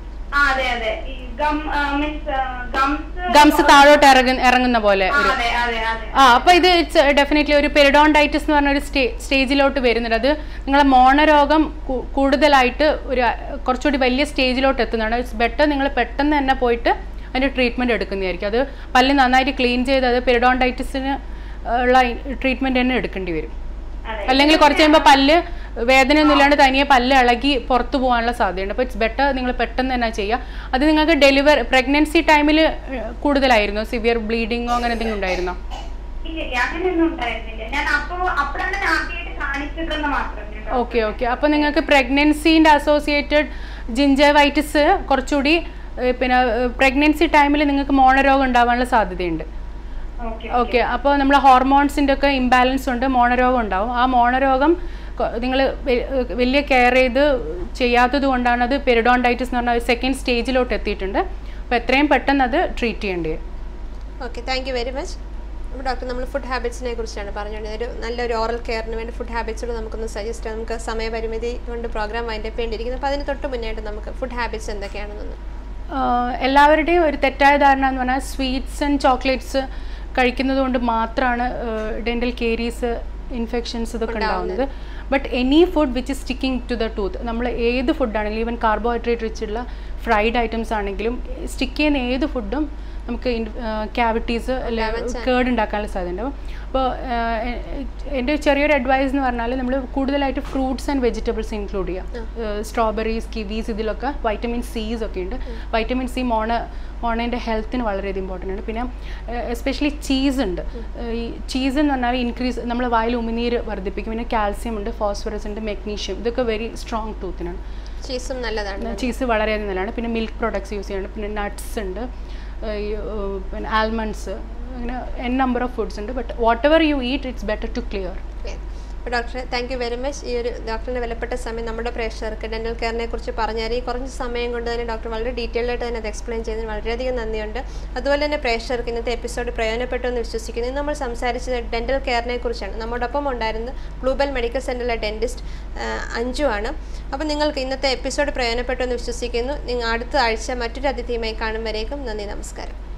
ആ അതെ അതെ ഈ ഗം മീൻസ് ഗംസ് ഗംസ് താഴോട്ട് ഇറങ്ങുന്ന ഇറങ്ങുന്ന പോലെ ഒരു അതെ അതെ അതെ ആ അപ്പോൾ ഇത് ഇറ്റ്സ് ഡെഫിനറ്റ്ലി ഒരു പെരിഡോണ്ടൈറ്റിസ് എന്ന് പറഞ്ഞ ഒരു സ്റ്റേ സ്റ്റേജിലോട്ട് വരുന്നുണ്ട് അത് നിങ്ങളെ മോണരോഗം കൂ- കൂടുതലായിട്ട് ഒരു അ- കുറച്ചുകൂടി വലിയ സ്റ്റേജിലോട്ട് എത്തുന്നതാണ് ഇറ്റ്സ് ബെറ്റർ നിങ്ങൾ പെട്ടെന്ന് തന്നെ പോയിട്ട് അതിൻ്റെ ട്രീറ്റ്മെൻറ്റ് എടുക്കുന്നതായിരിക്കും അത് പല്ല് നന്നായിട്ട് ക്ലീൻ ചെയ്ത് അത് പെരിഡോണ്ടൈറ്റിസിന് ഉള്ള ട്രീറ്റ്മെൻറ്റ് തന്നെ എടുക്കേണ്ടി വരും അതെ അല്ലെങ്കിൽ കുറച്ച് കഴിയുമ്പോൾ പല്ല് വേദനയൊന്നും ഇല്ലാണ്ട് തനിയെ പല്ല് ഇളകി പുറത്തു പോകാനുള്ള സാധ്യതയുണ്ട് അപ്പോൾ ഇറ്റ്സ് ബെറ്റർ നിങ്ങൾ പെട്ടെന്ന് തന്നെ ചെയ്യുക അത് നിങ്ങൾക്ക് ഡെലിവർ പ്രഗ്നൻസി ടൈമിൽ കൂടുതലായിരുന്നോ സിവിയർ ബ്ലീഡിങ്ങോ അങ്ങനെ എന്തെങ്കിലും ഉണ്ടായിരുന്നോ ഇല്ല ഇല്ല അങ്ങനെയൊന്നും ഉണ്ടായിരുന്നില്ല ഞാൻ അപ്പൊ അപ്പോഴാണ് ഞാൻ ആദ്യമായിട്ട് കാണിച്ചതെന്ന് മാത്രം ഞാൻ ഡോക്ടറെ ഓക്കെ ഓക്കെ അപ്പോൾ നിങ്ങൾക്ക് പ്രഗ്നൻസീൻ്റെ അസോസിയേറ്റഡ് ജിഞ്ചവൈറ്റിസ് കുറച്ചുകൂടി ഏഹ്, പിന്നെ പ്രഗ്നൻസി ടൈമിൽ നിങ്ങൾക്ക് മോണരോഗം ഉണ്ടാവാനുള്ള സാധ്യതയുണ്ട് ഓക്കെ ഓക്കെ അപ്പോൾ നമ്മൾ ഹോർമോൺസിൻ്റെ ഒക്കെ ഇംബാലൻസ് ഉണ്ട് മോണരോഗം ഉണ്ടാവും ആ മോണരോഗം നിങ്ങൾ വലിയ കെയർ ചെയ്ത് ചെയ്യാത്തത് കൊണ്ടാണ് അത് പെരിഡോണ്ടൈറ്റിസ് എന്ന് പറഞ്ഞ സെക്കൻഡ് സ്റ്റേജിലോട്ട് എത്തിയിട്ടുണ്ട് അപ്പോൾ എത്രയും പെട്ടെന്ന് അത് ട്രീറ്റ് ചെയ്യേണ്ടി വരും okay thank you very much അപ്പോൾ ഡോക്ടർ നമ്മൾ ഫുഡ് ഹാബിറ്റ്സിനെ കുറിച്ചാണ് പറഞ്ഞുകൊണ്ടത് ഒരു നല്ലൊരു ഓറൽ കെയറിന് വേണ്ടി ഫുഡ് ഹാബിറ്റ്സുകൾ നമുക്കൊന്ന് സജസ്റ്റ് ചെയ്യാം നമുക്ക് സമയപരിമിതി കൊണ്ട് പ്രോഗ്രാം വൈൻഡപ്പ് ചെയ്യേണ്ടിയിരിക്കുന്നു അപ്പോൾ അതിന് തൊട്ട് മുന്നായിട്ട് നമുക്ക് ഫുഡ് ഹാബിറ്റ്സ് എന്തൊക്കെയാണെന്നൊന്ന് ആഹ് എല്ലാവരുടെയും ഒരു തെറ്റായ ധാരണ എന്ന് പറഞ്ഞാൽ സ്വീറ്റ്സ് ആൻഡ് ചോക്ലേറ്റ്സ് കഴിക്കുന്നത് കൊണ്ട് മാത്രമാണ് ഡെൻറ്റൽ കേരീസ് ഇൻഫെക്ഷൻസ് ഇതൊക്കെ ഉണ്ടാവുന്നത് but any food which is sticking to the tooth നമ്മൾ ഏത് ഫുഡാണെങ്കിലും ഈവൻ കാർബോഹൈഡ്രേറ്റ് റിച്ചുള്ള ഫ്രൈഡ് ഐറ്റംസ് ആണെങ്കിലും സ്റ്റിക്ക് ചെയ്യുന്ന ഏത് ഫുഡും നമുക്ക് ക്യാവിറ്റീസ് കേട് ഉണ്ടാക്കാനുള്ള സാധ്യതയുണ്ട് അപ്പോൾ എൻ്റെ ചെറിയൊരു അഡ്വൈസ് എന്ന് പറഞ്ഞാൽ നമ്മൾ കൂടുതലായിട്ട് ഫ്രൂട്ട്സ് ആൻഡ് വെജിറ്റബിൾസ് ഇൻക്ലൂഡ് ചെയ്യുക സ്ട്രോബെറീസ് കിവീസ് ഇതിലൊക്കെ വൈറ്റമിൻ സീസ് ഒക്കെ ഉണ്ട് വൈറ്റമിൻ സി മോണ മോണേൻ്റെ ഹെൽത്തിന് വളരെയധികം ഇമ്പോർട്ടൻ്റ് ആണ് പിന്നെ എസ്പെഷ്യലി ചീസ് ഉണ്ട് ഏഹ് ഈ ചീസ് എന്ന് പറഞ്ഞാൽ ഇൻക്രീസ് നമ്മൾ വായിൽ ഉമിനീര് വർദ്ധിപ്പിക്കും പിന്നെ കാൽസ്യം ഉണ്ട് ഫോസ്ഫറസ് ഉണ്ട് മെഗ്നീഷ്യം ഇതൊക്കെ വെരി സ്ട്രോങ് ടൂത്തിനാണ് ചീസും നല്ലതാണ് ചീസ് വളരെയധികം നല്ലതാണ് പിന്നെ മിൽക്ക് പ്രോഡക്ട്സ് യൂസ് ചെയ്യുന്നുണ്ട് പിന്നെ നട്ട്സ് ഉണ്ട് ഏഹ് ഈ, ഏഹ് പിന്നെ ആൽമണ്ട്സ് അങ്ങനെ എൻ നമ്പർ ഓഫ് ഫുഡ്സ് ഉണ്ട് but whatever you eat it's better to clear അപ്പോൾ ഡോക്ടറെ താങ്ക് യു വെരി മച്ച് ഈ ഒരു ഡോക്ടറിൻ്റെ വിലപ്പെട്ട സമയം നമ്മുടെ പ്രേക്ഷകർക്ക് ഡെൻ്റൽ കെയറിനെ കുറിച്ച് പറഞ്ഞാൽ ഈ കുറഞ്ഞ സമയം കൊണ്ട് തന്നെ ഡോക്ടർ വളരെ ഡീറ്റെയിൽഡ് ആയിട്ട് തന്നെ അത് എക്സ്പ്ലെയിൻ ചെയ്തതിന് വളരെയധികം നന്ദിയുണ്ട് അതുപോലെ തന്നെ പ്രേക്ഷകർക്ക് ഇന്നത്തെ എപ്പിസോഡ് പ്രയോജനപ്പെട്ടു എന്ന് വിശ്വസിക്കുന്നു ഇന്ന് നമ്മൾ സംസാരിച്ചത് ഡെൻ്റൽ കെയറിനെ കുറിച്ചാണ് നമ്മോടൊപ്പം ഉണ്ടായിരുന്നത് Bluebell medical centre dentist Anju ആണ് അപ്പോൾ നിങ്ങൾക്ക് ഇന്നത്തെ എപ്പിസോഡ് പ്രയോജനപ്പെട്ടു എന്ന് വിശ്വസിക്കുന്നു നിങ്ങൾ അടുത്ത ആഴ്ച മറ്റൊരു അതിഥിയുമായി കാണും വരേക്കും നന്ദി നമസ്കാരം